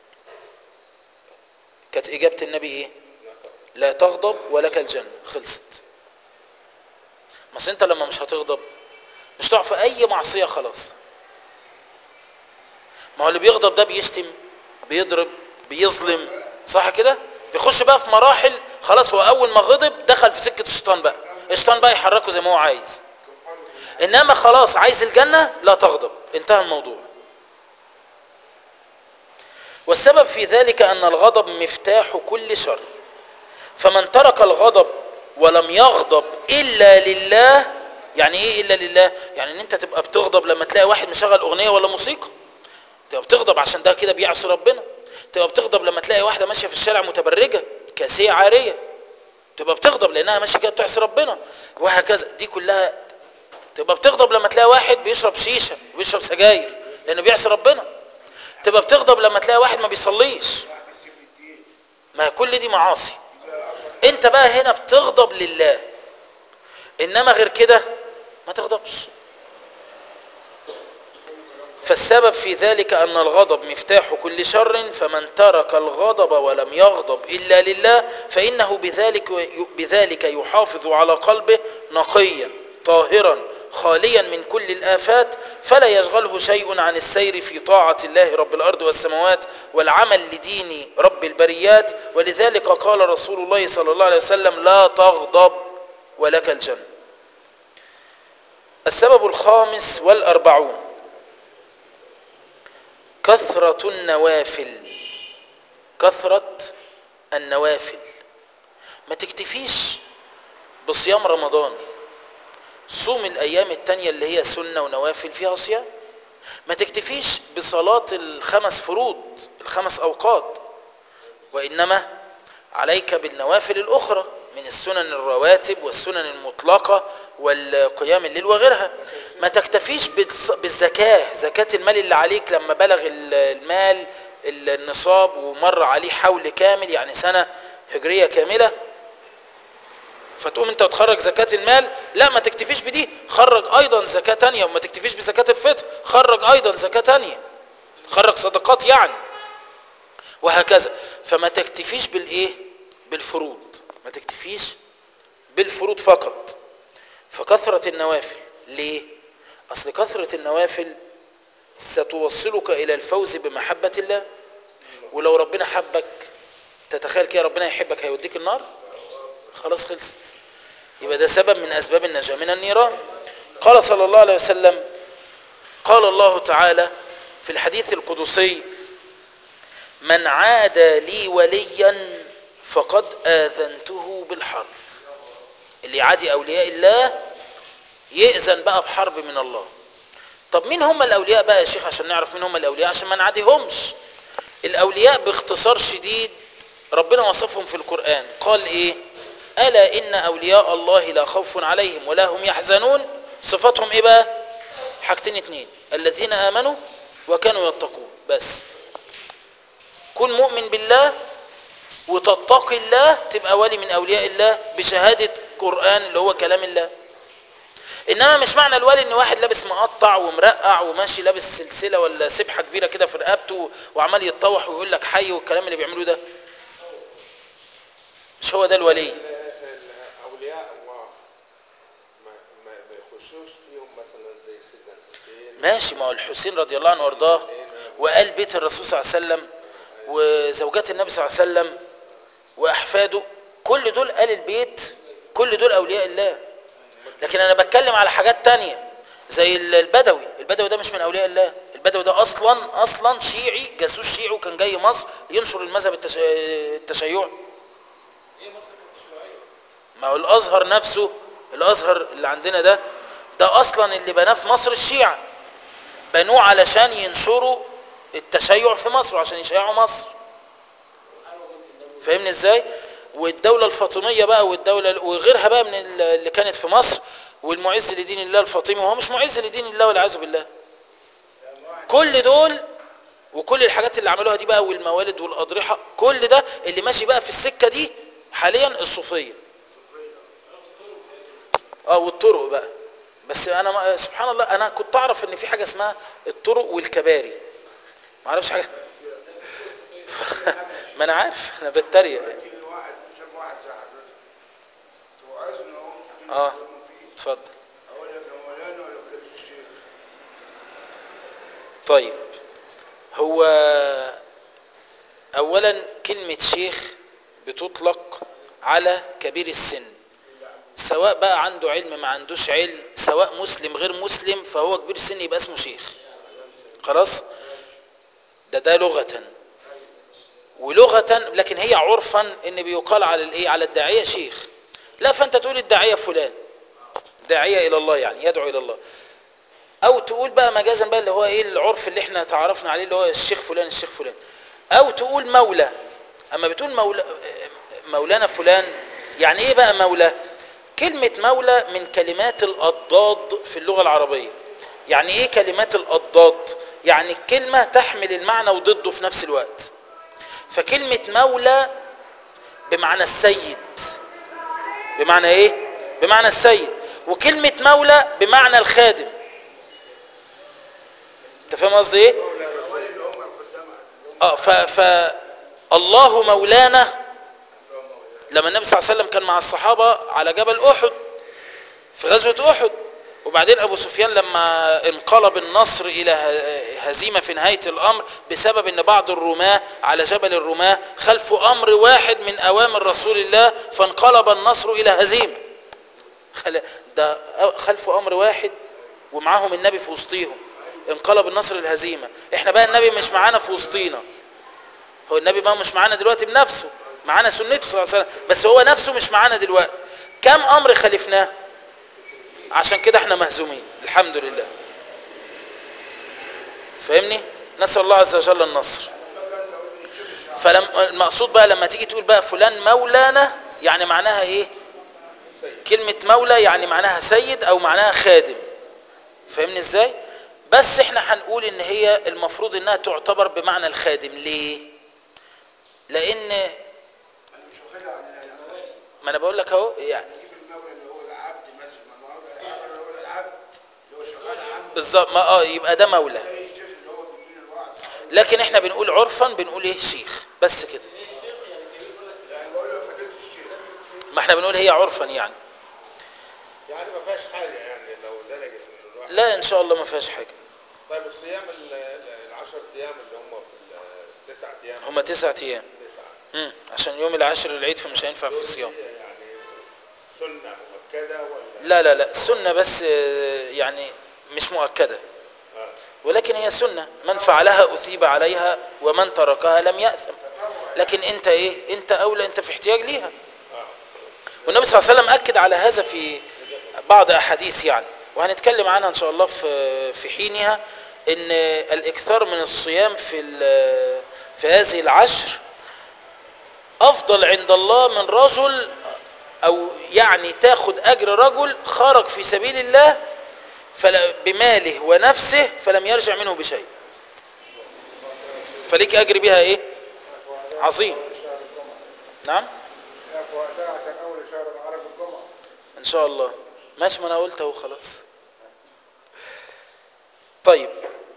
كانت إجابة النبي إيه لا تغضب ولك الجنة خلصت بس انت لما مش هتغضب مش تقع في اي معصية خلاص ما هو اللي بيغضب ده بيشتم بيضرب بيظلم صح كده بيخش بقى في مراحل خلاص هو اول ما غضب دخل في سكة الشيطان بقى الشيطان بقى يحركه زي ما هو عايز انما خلاص عايز الجنة لا تغضب انتهى الموضوع والسبب في ذلك ان الغضب مفتاح كل شر فمن ترك الغضب ولم يغضب الا لله يعني ايه الا لله يعني ان انت تبقى بتغضب لما تلاقي واحد مشغل اغنيه ولا موسيقى تبقى بتغضب عشان ده كده بيعصي ربنا تبقى بتغضب لما تلاقي واحده ماشيه في الشارع متبرجه كاسيه عاريه تبقى بتغضب لانها ماشيه كده بتعصي ربنا وهكذا دي كلها تبقى بتغضب لما تلاقي واحد بيشرب شيشه وبيشرب سجاير لانه بيعصي ربنا تبقى بتغضب لما تلاقي واحد ما بيصليش ما كل دي معاصي انت بقى هنا بتغضب لله انما غير كده ما تغضبش فالسبب في ذلك ان الغضب مفتاح كل شر فمن ترك الغضب ولم يغضب الا لله فانه بذلك بذلك يحافظ على قلبه نقيا طاهرا خاليا من كل الآفات فلا يشغله شيء عن السير في طاعة الله رب الأرض والسماوات والعمل لدين رب البريات ولذلك قال رسول الله صلى الله عليه وسلم لا تغضب ولك الجنة السبب الخامس والأربعون كثرة النوافل كثرة النوافل ما تكتفيش بصيام رمضان صوم الأيام التانية اللي هي سنة ونوافل فيها صيام ما تكتفيش بصلاة الخمس فروض الخمس أوقات وإنما عليك بالنوافل الأخرى من السنن الرواتب والسنن المطلقة والقيام الليل وغيرها ما تكتفيش بالزكاة زكاة المال اللي عليك لما بلغ المال النصاب ومر عليه حول كامل يعني سنة هجرية كاملة فتقوم انت تخرج زكاة المال لا ما تكتفيش بدي خرج ايضا زكاة تانية وما تكتفيش بزكاة الفطر خرج ايضا زكاة تانية خرج صدقات يعني وهكذا فما تكتفيش بالايه بالفروض ما تكتفيش بالفروض فقط فكثرة النوافل ليه اصل كثرة النوافل ستوصلك الى الفوز بمحبة الله ولو ربنا حبك تتخيل كده ربنا يحبك هيوديك النار خلاص خلص يبقى ده سبب من اسباب النجاة من النيران قال صلى الله عليه وسلم قال الله تعالى في الحديث القدسي من عادى لي وليا فقد آذنته بالحرب اللي يعادي أولياء الله يأذن بقى بحرب من الله طب مين هم الأولياء بقى يا شيخ عشان نعرف مين هم الأولياء عشان ما نعاديهمش الأولياء باختصار شديد ربنا وصفهم في القرآن قال إيه ألا إن أولياء الله لا خوف عليهم ولا هم يحزنون صفاتهم إيه بقى حاجتين اتنين الذين آمنوا وكانوا يتقون بس كن مؤمن بالله وتتقي الله تبقى ولي من أولياء الله بشهادة قرآن اللي هو كلام الله إنما مش معنى الولي إن واحد لابس مقطع ومرقع وماشي لابس سلسلة ولا سبحة كبيرة كده في رقبته وعمال يتطوح ويقول لك حي والكلام اللي بيعملوه ده مش هو ده الولي الاولياء ما ما ما ما يخشوش فيهم مثلا زي سيدنا الحسين ماشي ما هو الحسين رضي الله عنه وارضاه وقال بيت الرسول صلى الله عليه وسلم وزوجات النبي صلى الله عليه وسلم واحفاده كل دول قال البيت كل دول اولياء الله لكن انا بتكلم على حاجات تانية زي البدوي البدوي ده مش من اولياء الله البدوي ده اصلا اصلا شيعي جاسوس شيعي وكان جاي مصر ينشر المذهب التش... التشيعي ما هو الازهر نفسه الازهر اللي عندنا ده ده اصلا اللي بناه في مصر الشيعة بنوه علشان ينشروا التشيع في مصر وعشان يشيعوا مصر فاهمني ازاي والدولة الفاطمية بقى والدولة وغيرها بقى من اللي كانت في مصر والمعز لدين الله الفاطمي وهو مش معز لدين الله والعياذ بالله كل دول وكل الحاجات اللي عملوها دي بقى والموالد والأضرحة كل ده اللي ماشي بقى في السكة دي حاليا الصوفية اه والطرق بقى بس انا ما سبحان الله انا كنت اعرف ان في حاجة اسمها الطرق والكباري ما اعرفش حاجة ما انا عارف انا بتريق تيجي واحد شاف واحد زي حضرتك توعظنا اهو تدينا اه كلام فيه اتفضل اقول لك يا مولانا ولا فضيله الشيخ طيب هو اولا كلمة شيخ بتطلق على كبير السن سواء بقى عنده علم ما عندوش علم سواء مسلم غير مسلم فهو كبير السن يبقى اسمه شيخ خلاص ده ده لغة ولغة لكن هي عرفا ان بيقال على الايه على الداعية شيخ لا فانت تقول الداعية فلان داعية الى الله يعني يدعو الى الله او تقول بقى مجازا بقى اللي هو ايه العرف اللي احنا تعرفنا عليه اللي هو الشيخ فلان الشيخ فلان او تقول مولى اما بتقول مولى مولانا فلان يعني ايه بقى مولى كلمة مولى من كلمات الأضداد في اللغة العربية يعني ايه كلمات الأضداد يعني الكلمة تحمل المعنى وضده في نفس الوقت فكلمة مولى بمعنى السيد بمعنى ايه بمعنى السيد وكلمة مولى بمعنى الخادم انت فاهم قصدي ايه الاولي اللي هم الخدام اه ف ف الله مولانا لما النبي صلى الله عليه وسلم كان مع الصحابة على جبل أحد في غزوة أحد وبعدين أبو سفيان لما انقلب النصر إلى ه- هزيمة في نهاية الأمر بسبب أن بعض الرماة على جبل الرماة خلفوا أمر واحد من أوامر رسول الله فانقلب النصر إلى هزيمة خل- ده خلفوا أمر واحد ومعاهم النبي في وسطيهم انقلب النصر الهزيمة احنا بقى النبي مش معانا في وسطينا هو النبي ما مش معانا دلوقتي بنفسه معانا سنته صلى الله عليه وسلم بس هو نفسه مش معانا دلوقتي كم امر خالفناه عشان كده احنا مهزومين الحمد لله فاهمني نسال الله عز وجل النصر فلما المقصود بقى لما تيجي تقول بقى فلان مولانا يعني معناها ايه كلمة مولى يعني معناها سيد او معناها خادم فاهمني ازاي بس احنا هنقول ان هي المفروض انها تعتبر بمعنى الخادم ليه لان انا مش واخدها عن الاخوان ما انا بقول لك اهو يعني نجيب المولى اللي هو العبد مثلا ما هو يعتبر اللي هو العبد اللي هو شغال عنده بالظبط ما اه يبقى ده مولى زي الشيخ اللي هو بيديني الوعظ لكن احنا بنقول عرفا بنقول ايه شيخ بس كده يعني بقول له فضيله الشيخ احنا بنقول هي عرفا يعني يعني ما فيهاش حاجه يعني لو درجه ان الواحد لا ان شاء الله ما فيهاش حاجه طيب الصيام ال- ال- العشر ايام اللي هم في ال- التسع ايام هما تسعة ايام تسعه مم. عشان يوم العاشر العيد فمش هينفع في دول الصيام هي يعني سنه مؤكده ولا لا لا لا السنة بس آه، يعني مش مؤكدة آه. ولكن هي سنة من فعلها أثيب عليها ومن تركها لم يأثم لكن انت ايه انت اولى انت في احتياج ليها والنبي صلى الله عليه وسلم اكد على هذا في بعض احاديث يعني وهنتكلم عنها ان شاء الله في في حينها ان الاكثار من الصيام في ال- في هذه العشر افضل عند الله من رجل او يعني تاخد اجر رجل خرج في سبيل الله فلا بماله ونفسه فلم يرجع منه بشيء فليك اجر بها ايه عظيم شهر الجمعة نعم لا في وقتها عشان أول شهر العرب الجمعة ان شاء الله ماشي ما انا قلت اهو خلاص طيب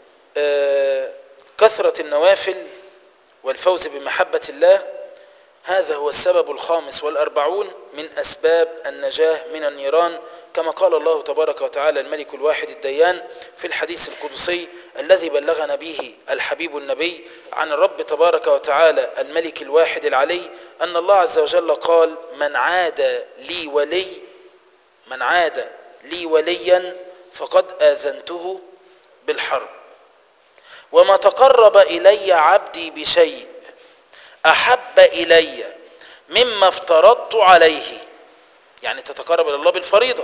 آه كثرة النوافل والفوز بمحبة الله هذا هو السبب الخامس والأربعون من أسباب النجاة من النيران كما قال الله تبارك وتعالى الملك الواحد الديان في الحديث القدسي الذي بلغنا به الحبيب النبي عن الرب تبارك وتعالى الملك الواحد العلي أن الله عز وجل قال من عاد لي ولي من عاد لي وليا فقد آذنته بالحرب وما تقرب إلي عبدي بشيء أحب إلي مما افترضت عليه يعني تتقرب إلى الله بالفريضة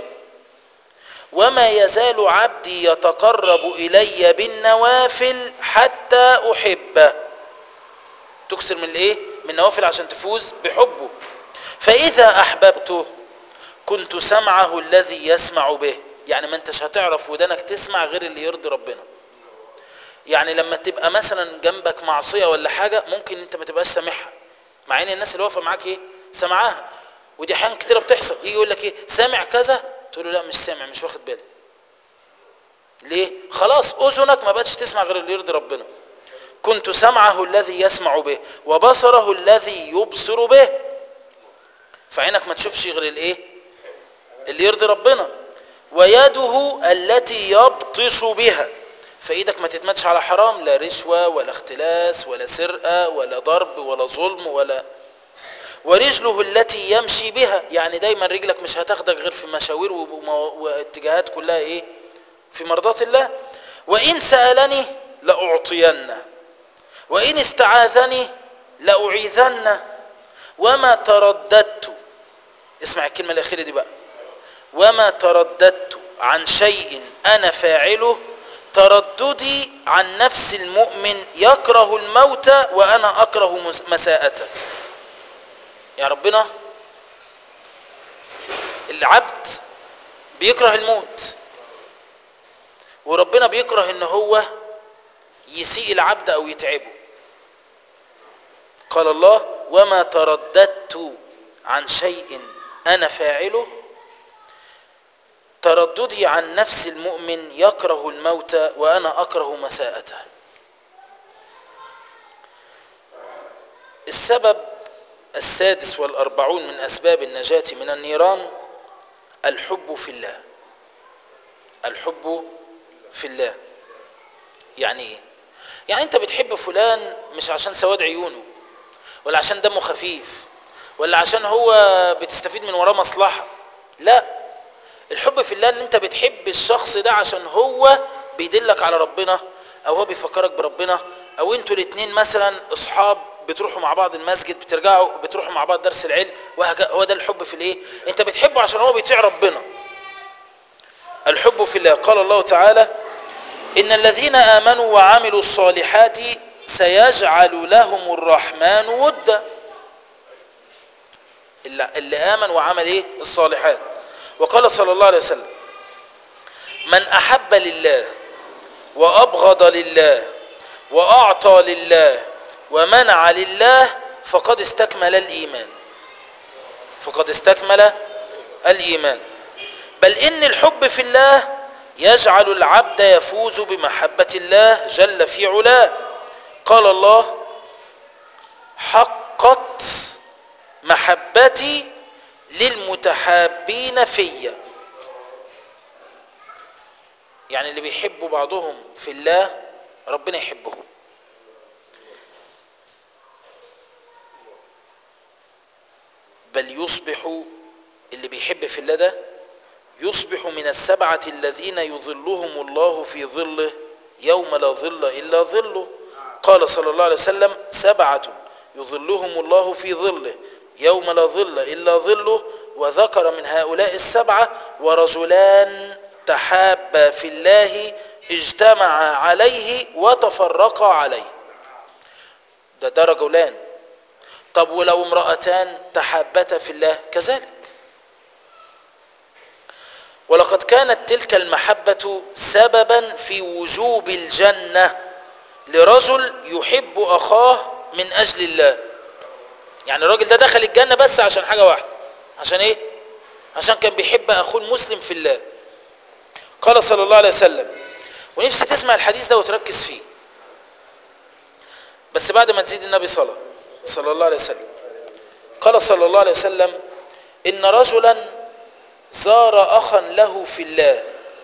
وما يزال عبدي يتقرب إلي بالنوافل حتى أحبه تكسر من الايه من النوافل عشان تفوز بحبه فإذا أحببته كنت سمعه الذي يسمع به يعني ما انتش هتعرف ودانك تسمع غير اللي يرضي ربنا يعني لما تبقى مثلا جنبك معصية ولا حاجة ممكن انت ما تبقاش سامعها مع ان الناس اللي واقفة معاك ايه سمعاها ودي احيانا كتيرة بتحصل يجي يقول لك ايه سامع كذا تقول له لا مش سامع مش واخد بالي ليه خلاص اذنك ما بقتش تسمع غير اللي يرضي ربنا كنت سمعه الذي يسمع به وبصره الذي يبصر به فعينك ما تشوفش غير الايه اللي يرضي ربنا ويده التي يبطش بها فايدك ما تتمدش على حرام لا رشوة ولا اختلاس ولا سرقة ولا ضرب ولا ظلم ولا ورجله التي يمشي بها يعني دايما رجلك مش هتاخدك غير في مشاوير ومو- واتجاهات كلها ايه في مرضات الله وإن سألني لأعطينه وإن استعاذني لأعيذنه وما ترددت اسمع الكلمة الأخيرة دي بقى وما ترددت عن شيء أنا فاعله ترددي عن نفس المؤمن يكره الموت وأنا أكره مس- مساءته يا ربنا العبد بيكره الموت وربنا بيكره ان هو يسيء العبد او يتعبه قال الله وما ترددت عن شيء انا فاعله ترددي عن نفس المؤمن يكره الموت وانا اكره مساءته السبب السادس والأربعون من أسباب النجاة من النيران الحب في الله الحب في الله يعني ايه يعني انت بتحب فلان مش عشان سواد عيونه ولا عشان دمه خفيف ولا عشان هو بتستفيد من وراه مصلحة لا الحب في الله ان انت بتحب الشخص ده عشان هو بيدلك على ربنا او هو بيفكرك بربنا او انتوا الاتنين مثلا اصحاب بتروحوا مع بعض المسجد بترجعوا بتروحوا مع بعض درس العلم وهكذا هو ده الحب في الايه انت بتحبه عشان هو بيطيع ربنا الحب في الله قال الله تعالى ان الذين امنوا وعملوا الصالحات سيجعل لهم الرحمن ودا اللي, اللي امن وعمل ايه الصالحات وقال صلى الله عليه وسلم من احب لله وابغض لله واعطى لله ومنع لله فقد استكمل الايمان فقد استكمل الايمان بل ان الحب في الله يجعل العبد يفوز بمحبه الله جل في علاه قال الله حقت محبتي للمتحابين فيا يعني اللي بيحبوا بعضهم في الله ربنا يحبهم بل يصبح اللي بيحب في الله ده يصبح من السبعة الذين يظلهم الله في ظله يوم لا ظل إلا ظله قال صلى الله عليه وسلم سبعة يظلهم الله في ظله يوم لا ظل إلا ظله وذكر من هؤلاء السبعة ورجلان تحابا في الله اجتمعا عليه وتفرقا عليه ده ده رجلان طب ولو امرأتان تحابتا في الله كذلك ولقد كانت تلك المحبة سببا في وجوب الجنة لرجل يحب أخاه من أجل الله يعني الراجل ده دخل الجنة بس عشان حاجة واحدة عشان ايه عشان كان بيحب أخوه المسلم في الله قال صلى الله عليه وسلم ونفسي تسمع الحديث ده وتركز فيه بس بعد ما تزيد النبي صلى صلى الله عليه وسلم قال صلى الله عليه وسلم إن رجلا زار أخا له في الله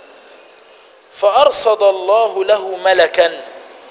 فأرصد الله له ملكا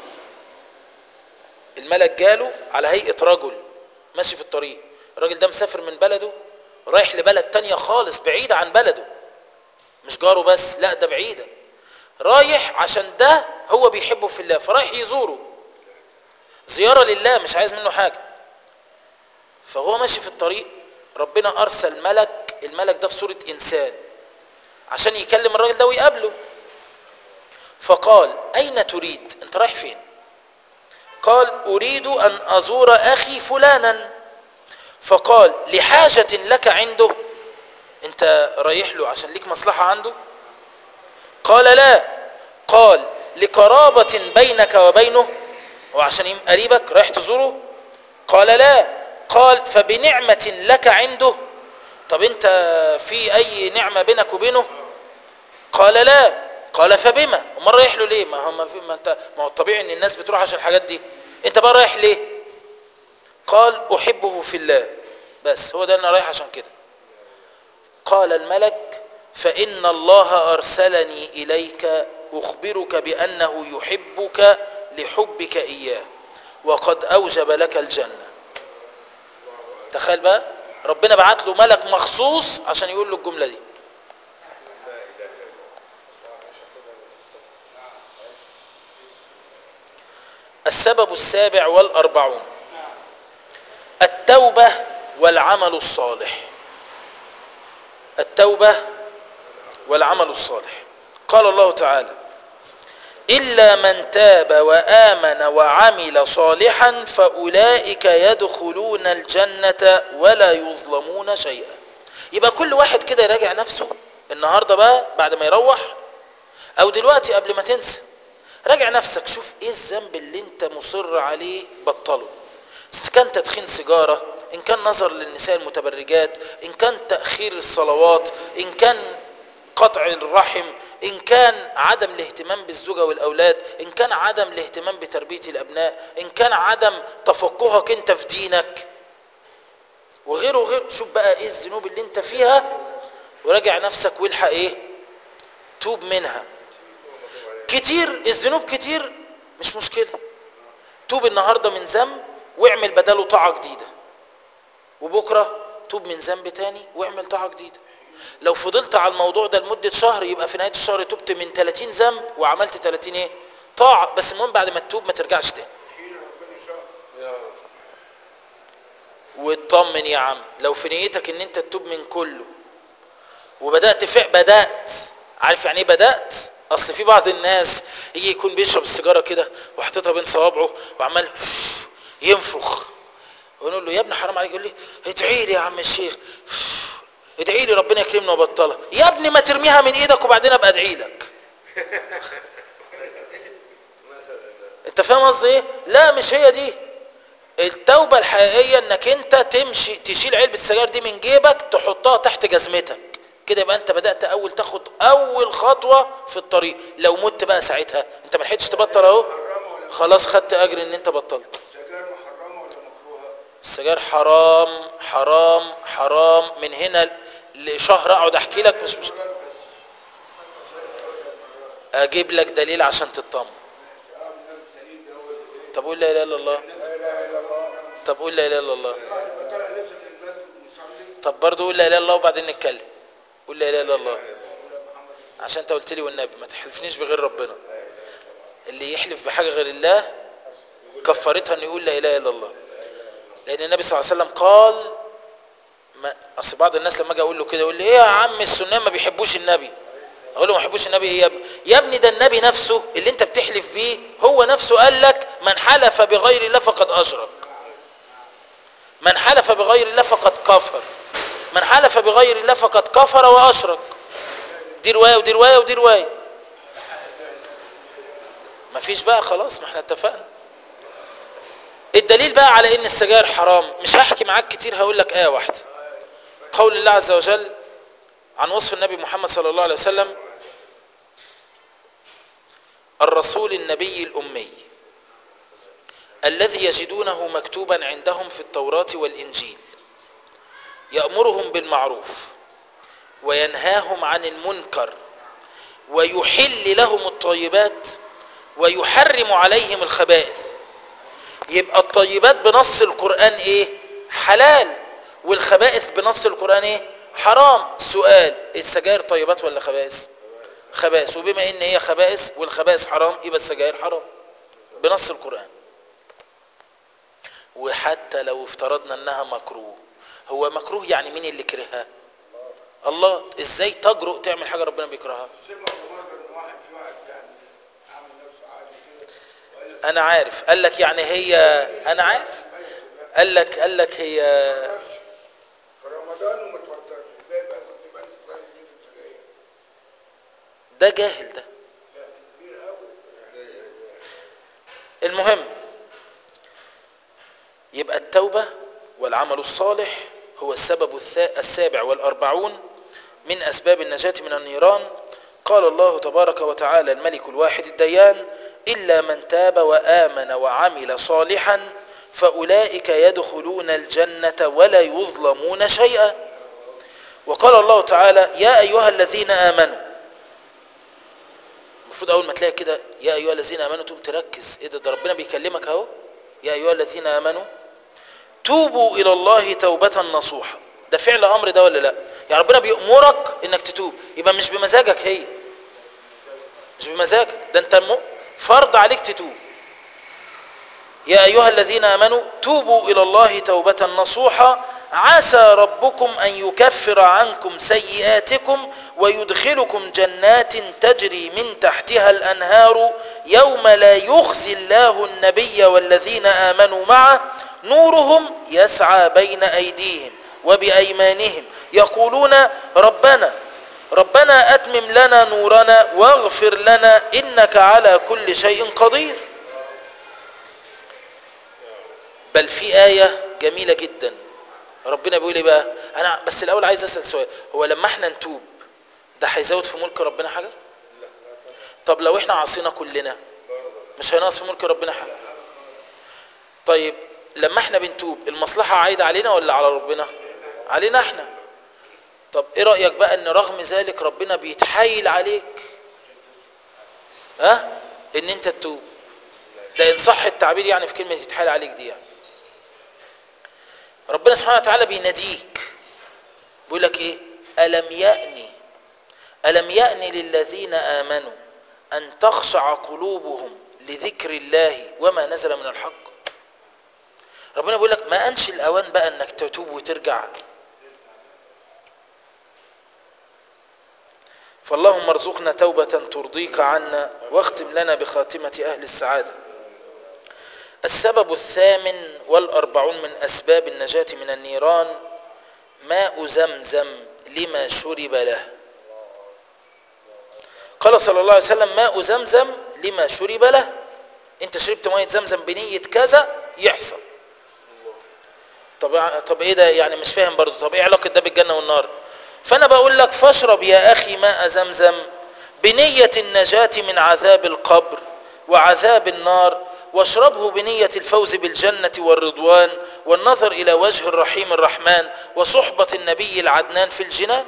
الملك جاله على هيئة رجل ماشي في الطريق الراجل ده مسافر من بلده رايح لبلد تانية خالص بعيدة عن بلده مش جاره بس لا ده بعيدة رايح عشان ده هو بيحبه في الله فرايح يزوره زيارة لله مش عايز منه حاجة فهو ماشي في الطريق ربنا أرسل ملك الملك ده في صورة إنسان عشان يكلم الراجل ده ويقابله فقال أين تريد أنت رايح فين قال أريد أن أزور أخي فلانا فقال لحاجة لك عنده أنت رايح له عشان ليك مصلحة عنده قال لا قال لقرابة بينك وبينه وعشان قريبك رايح تزوره قال لا قال فبنعمة لك عنده طب انت في اي نعمة بينك وبينه قال لا قال فبما امال رايح له ليه ما هو ما, في ما انت ما هو الطبيعي ان الناس بتروح عشان الحاجات دي انت بقى رايح ليه قال احبه في الله بس هو ده انا رايح عشان كده قال الملك فان الله ارسلني اليك اخبرك بانه يحبك لحبك اياه وقد اوجب لك الجنه تخيل بقى ربنا بعت له ملك مخصوص عشان يقول له الجمله دي السبب السابع والأربعون التوبة والعمل الصالح التوبة والعمل الصالح قال الله تعالى إلا من تاب وآمن وعمل صالحا فأولئك يدخلون الجنة ولا يظلمون شيئا يبقى كل واحد كده يراجع نفسه النهاردة بقى بعد ما يروح أو دلوقتي قبل ما تنسى راجع نفسك شوف ايه الذنب اللي انت مصر عليه بطله إن كان تدخين سيجارة إن كان نظر للنساء المتبرجات إن كان تأخير الصلوات إن كان قطع الرحم إن كان عدم الاهتمام بالزوجة والأولاد إن كان عدم الاهتمام بتربية الأبناء إن كان عدم تفقهك أنت في دينك وغيره وغيره شوف بقى إيه الذنوب اللي أنت فيها وراجع نفسك والحق إيه توب منها كتير الذنوب كتير مش مشكلة توب النهاردة من ذنب واعمل بداله طاعة جديدة وبكرة توب من ذنب تاني واعمل طاعة جديدة لو فضلت على الموضوع ده لمدة شهر يبقى في نهاية الشهر تبت من 30 ذنب وعملت 30 ايه طاعة بس المهم بعد ما تتوب ما ترجعش تاني حين ربنا شاء واطمن يا عم لو في نيتك ان انت تتوب من كله وبدأت فعل بدأت عارف يعني ايه بدأت اصل في بعض الناس يجي يكون بيشرب السيجارة كده وحاططها بين صوابعه وعمال ينفخ ونقول له يا ابني حرام عليك يقول لي ادعي لي يا عم الشيخ ادعي لي ربنا يكرمنا وبطلها يا ابني ما ترميها من ايدك وبعدين ابقى ادعي لك انت فاهم قصدي ايه لا مش هي دي التوبة الحقيقية انك انت تمشي تشيل علبة السجاير دي من جيبك تحطها تحت جزمتك كده يبقى انت بدأت اول تاخد اول خطوة في الطريق لو مت بقى ساعتها انت ما لحقتش تبطل اهو محرمه ولا خلاص خدت اجر ان انت بطلت سجاير محرمه ولا مكروهه؟ السجاير حرام حرام حرام من هنا لشهر اقعد احكي لك مش مش اجيب لك دليل عشان تطمن طب قول لا اله الا الله طب قول لا اله الا الله طلع لسه من المسجد مصلي طب برضه قول لا اله الا الله وبعدين نتكلم قول لا اله الا الله عشان انت قلت لي والنبي ما تحلفنيش بغير ربنا اللي يحلف بحاجه غير الله كفرتها انه يقول لا اله الا الله لان النبي صلى الله عليه وسلم قال ما اصل بعض الناس لما اجي اقول له كده يقول لي ايه يا عم السنه ما بيحبوش النبي اقول له ما بيحبوش النبي ايه يا ابني يا ابني ده النبي نفسه اللي انت بتحلف بيه هو نفسه قال لك من حلف بغير الله فقد اشرك من حلف بغير الله فقد كفر من حلف بغير الله فقد كفر واشرك دي روايه ودي روايه ودي روايه مفيش بقى خلاص ما احنا اتفقنا الدليل بقى على ان السجاير حرام مش هحكي معاك كتير هقول لك ايه واحده قول الله عز وجل عن وصف النبي محمد صلى الله عليه وسلم الرسول النبي الامي الذي يجدونه مكتوبا عندهم في التوراه والانجيل يامرهم بالمعروف وينهاهم عن المنكر ويحل لهم الطيبات ويحرم عليهم الخبائث يبقى الطيبات بنص القرآن ايه حلال والخبائث بنص القرآن ايه حرام سؤال السجاير طيبات ولا خبائث خبائث وبما ان هي خبائث والخبائث حرام يبقى السجاير حرام بنص القرآن وحتى لو افترضنا انها مكروه هو مكروه يعني مين اللي كرهها الله ازاي تجرؤ تعمل حاجة ربنا بيكرهها سمع مرة ان واحد في واحد يعني عامل نفسه عادي كده وقال لك انا عارف قال لك يعني هي انا عارف قال لك قال لك هي ما تفطرش في رمضان وما تفطرش ازاي بقى كنت بقى انت صايم بيت السجاير ده جاهل ده لا كبير قوي المهم يبقى التوبة والعمل الصالح هو السبب الثا- السابع والأربعون من أسباب النجاة من النيران قال الله تبارك وتعالى الملك الواحد الديان إلا من تاب وآمن وعمل صالحا فأولئك يدخلون الجنة ولا يظلمون شيئا وقال الله تعالى يا أيها الذين آمنوا المفروض اول ما تلاقي كده يا ايها الذين امنوا تقوم تركز ايه ده ده ربنا بيكلمك اهو يا ايها الذين امنوا توبوا الى الله توبه نصوحا ده فعل امر ده ولا لا يعني ربنا بيأمرك انك تتوب يبقى مش بمزاجك هي مش بمزاجك ده انت م- فرض عليك تتوب يا ايها الذين امنوا توبوا الى الله توبه نصوحا عسى ربكم ان يكفر عنكم سيئاتكم ويدخلكم جنات تجري من تحتها الانهار يوم لا يخزي الله النبي والذين امنوا معه نورهم يسعى بين ايديهم وبايمانهم يقولون ربنا ربنا اتمم لنا نورنا واغفر لنا انك على كل شيء قدير بل في آية جميلة جدا ربنا بيقول ايه بقى انا بس الاول عايز اسال سؤال هو لما احنا نتوب ده هيزود في ملك ربنا حاجه طب لو احنا عصينا كلنا مش هينقص في ملك ربنا حاجه طيب لما احنا بنتوب المصلحه عايده علينا ولا على ربنا علينا احنا طب ايه رايك بقى ان رغم ذلك ربنا بيتحايل عليك ها ان انت تتوب ده ان صح التعبير يعني في كلمه يتحايل عليك دي يعني ربنا سبحانه وتعالى بيناديك بيقول لك ايه الم يأني الم يأني للذين امنوا ان تخشع قلوبهم لذكر الله وما نزل من الحق ربنا بيقول لك ما انش الاوان بقى انك تتوب وترجع فاللهم ارزقنا توبة ترضيك عنا واختم لنا بخاتمة أهل السعادة السبب الثامن والأربعون من أسباب النجاة من النيران ماء زمزم لما شرب له قال صلى الله عليه وسلم ماء زمزم لما شرب له انت شربت ميه زمزم بنية كذا يحصل طب طب ايه ده يعني مش فاهم برضه طب ايه علاقه ده بالجنه والنار فانا بقول لك فاشرب يا اخي ماء زمزم بنيه النجاه من عذاب القبر وعذاب النار واشربه بنية الفوز بالجنة والرضوان والنظر إلى وجه الرحيم الرحمن وصحبة النبي العدنان في الجنان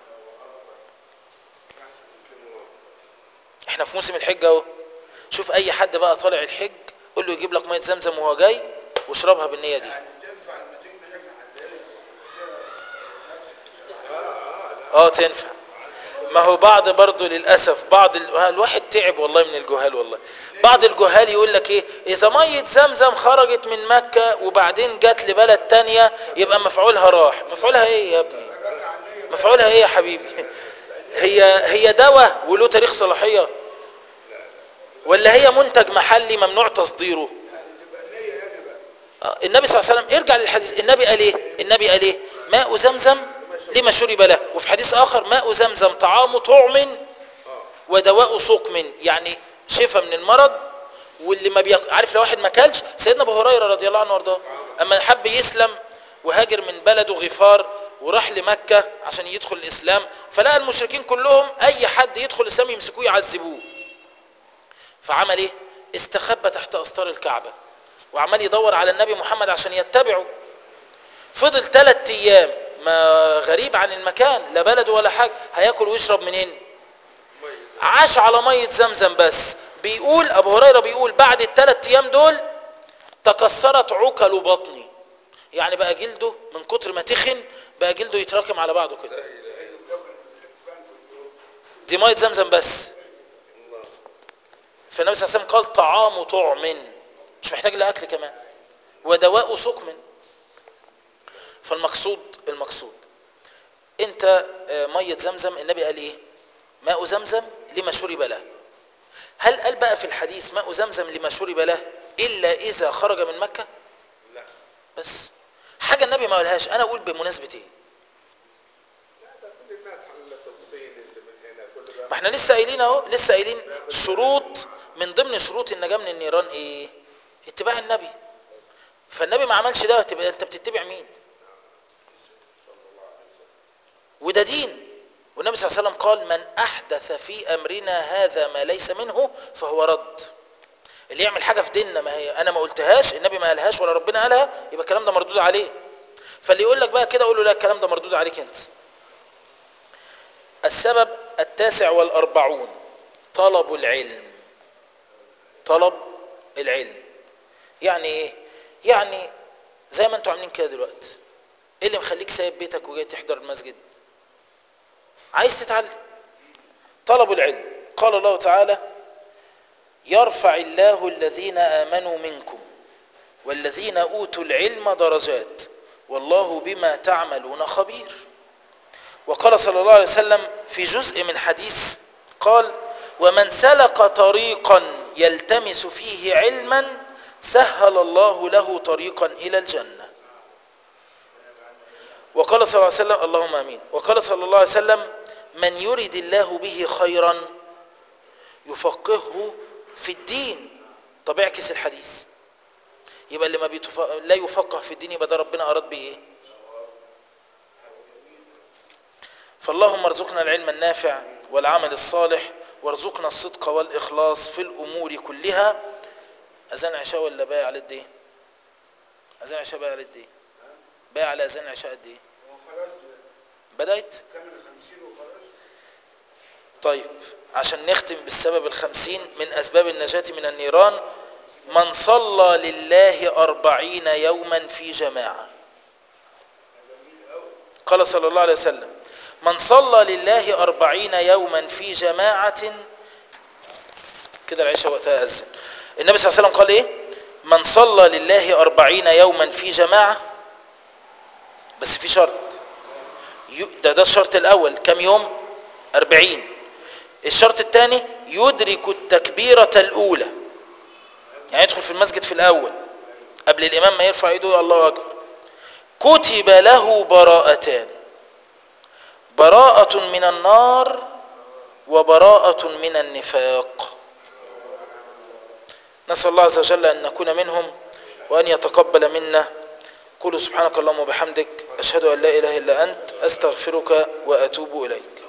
احنا في موسم الحج اهو شوف اي حد بقى طالع الحج قول له يجيب لك ميه زمزم وهو جاي واشربها بالنية دي يعني تنفع ال 200 جنيه كحدايه اه تنفع ما هو بعض برضه للاسف بعض ال... الواحد تعب والله من الجهال والله بعض الجهال يقول لك ايه اذا ميه زمزم خرجت من مكه وبعدين جت لبلد تانية يبقى مفعولها راح مفعولها ايه يا ابني مفعولها ايه يا حبيبي هي هي دواء وله تاريخ صلاحيه ولا هي منتج محلي ممنوع تصديره آه، النبي صلى الله عليه وسلم ارجع للحديث النبي قال ايه النبي قال ايه ماء زمزم لما شرب له وفي حديث اخر ماء زمزم طعام طعم ودواء سقم يعني شفاء من المرض واللي ما بيك... عارف لو واحد ما كلش سيدنا ابو هريره رضي الله عنه وارضاه اما حب يسلم وهاجر من بلده غفار وراح لمكه عشان يدخل الاسلام فلقى المشركين كلهم اي حد يدخل الاسلام يمسكوه يعذبوه فعمل ايه استخبى تحت استار الكعبه وعمال يدور على النبي محمد عشان يتبعه فضل ثلاث ايام ما غريب عن المكان لا بلده ولا حاجه هياكل ويشرب منين عاش على ميه زمزم بس بيقول ابو هريره بيقول بعد الثلاث ايام دول تكسرت عكل بطني يعني بقى جلده من كتر ما تخن بقى جلده يتراكم على بعضه كده دي ميه زمزم بس فالنبي صلى الله عليه وسلم قال طعام طعم مش محتاج لاكل كمان ودواء سقم فالمقصود المقصود انت آه، ميه زمزم النبي قال ايه ماء زمزم لما شرب له هل قال بقى في الحديث ماء زمزم لما شرب له الا اذا خرج من مكه لا بس حاجه النبي ما قالهاش انا اقول بمناسبه ايه لا ده كل الناس اللي في الصين اللي من هنا كل ده ما احنا لسه قايلين اهو لسه قايلين شروط من ضمن شروط النجاه من النيران ايه اتباع النبي فالنبي ما عملش ده تبقى انت بتتبع مين وده دين والنبي صلى الله عليه وسلم قال من احدث في امرنا هذا ما ليس منه فهو رد اللي يعمل حاجه في ديننا ما هي انا ما قلتهاش النبي ما قالهاش ولا ربنا قالها يبقى الكلام ده مردود عليه فاللي يقول لك بقى كده قول له لا الكلام ده مردود عليك انت السبب التاسع والأربعون طلب العلم طلب العلم يعني ايه يعني زي ما انتوا عاملين كده دلوقتي ايه اللي مخليك سايب بيتك وجاي تحضر المسجد عايز تتعلم طلب العلم قال الله تعالى يرفع الله الذين آمنوا منكم والذين أوتوا العلم درجات والله بما تعملون خبير وقال صلى الله عليه وسلم في جزء من حديث قال ومن سلك طريقا يلتمس فيه علما سهل الله له طريقا إلى الجنة وقال صلى الله عليه وسلم اللهم امين وقال صلى الله عليه وسلم من يرد الله به خيرا يفقهه في الدين طب اعكس الحديث يبقى اللي ما بيتف... لا يفقه في الدين يبقى ده ربنا اراد به ايه فاللهم ارزقنا العلم النافع والعمل الصالح وارزقنا الصدق والاخلاص في الامور كلها اذان عشاء ولا باقي على قد ايه اذان عشاء باقي على قد ايه باقي على اذان عشاء قد ايه وخلاص بدات كمل 50 وخلاص طيب عشان نختم بالسبب الخمسين من أسباب النجاة من النيران من صلى لله أربعين يوما في جماعة قال صلى الله عليه وسلم من صلى لله أربعين يوما في جماعة كده العشاء وقتها أذن النبي صلى الله عليه وسلم قال إيه من صلى لله أربعين يوما في جماعة بس في شرط يو- ده ده الشرط الأول كم يوم أربعين الشرط الثاني يدرك التكبيرة الأولى يعني يدخل في المسجد في الأول قبل الإمام ما يرفع يده الله أكبر كتب له براءتان براءة من النار وبراءة من النفاق نسأل الله عز وجل أن نكون منهم وأن يتقبل منا قولوا سبحانك اللهم وبحمدك أشهد أن لا إله إلا أنت أستغفرك وأتوب إليك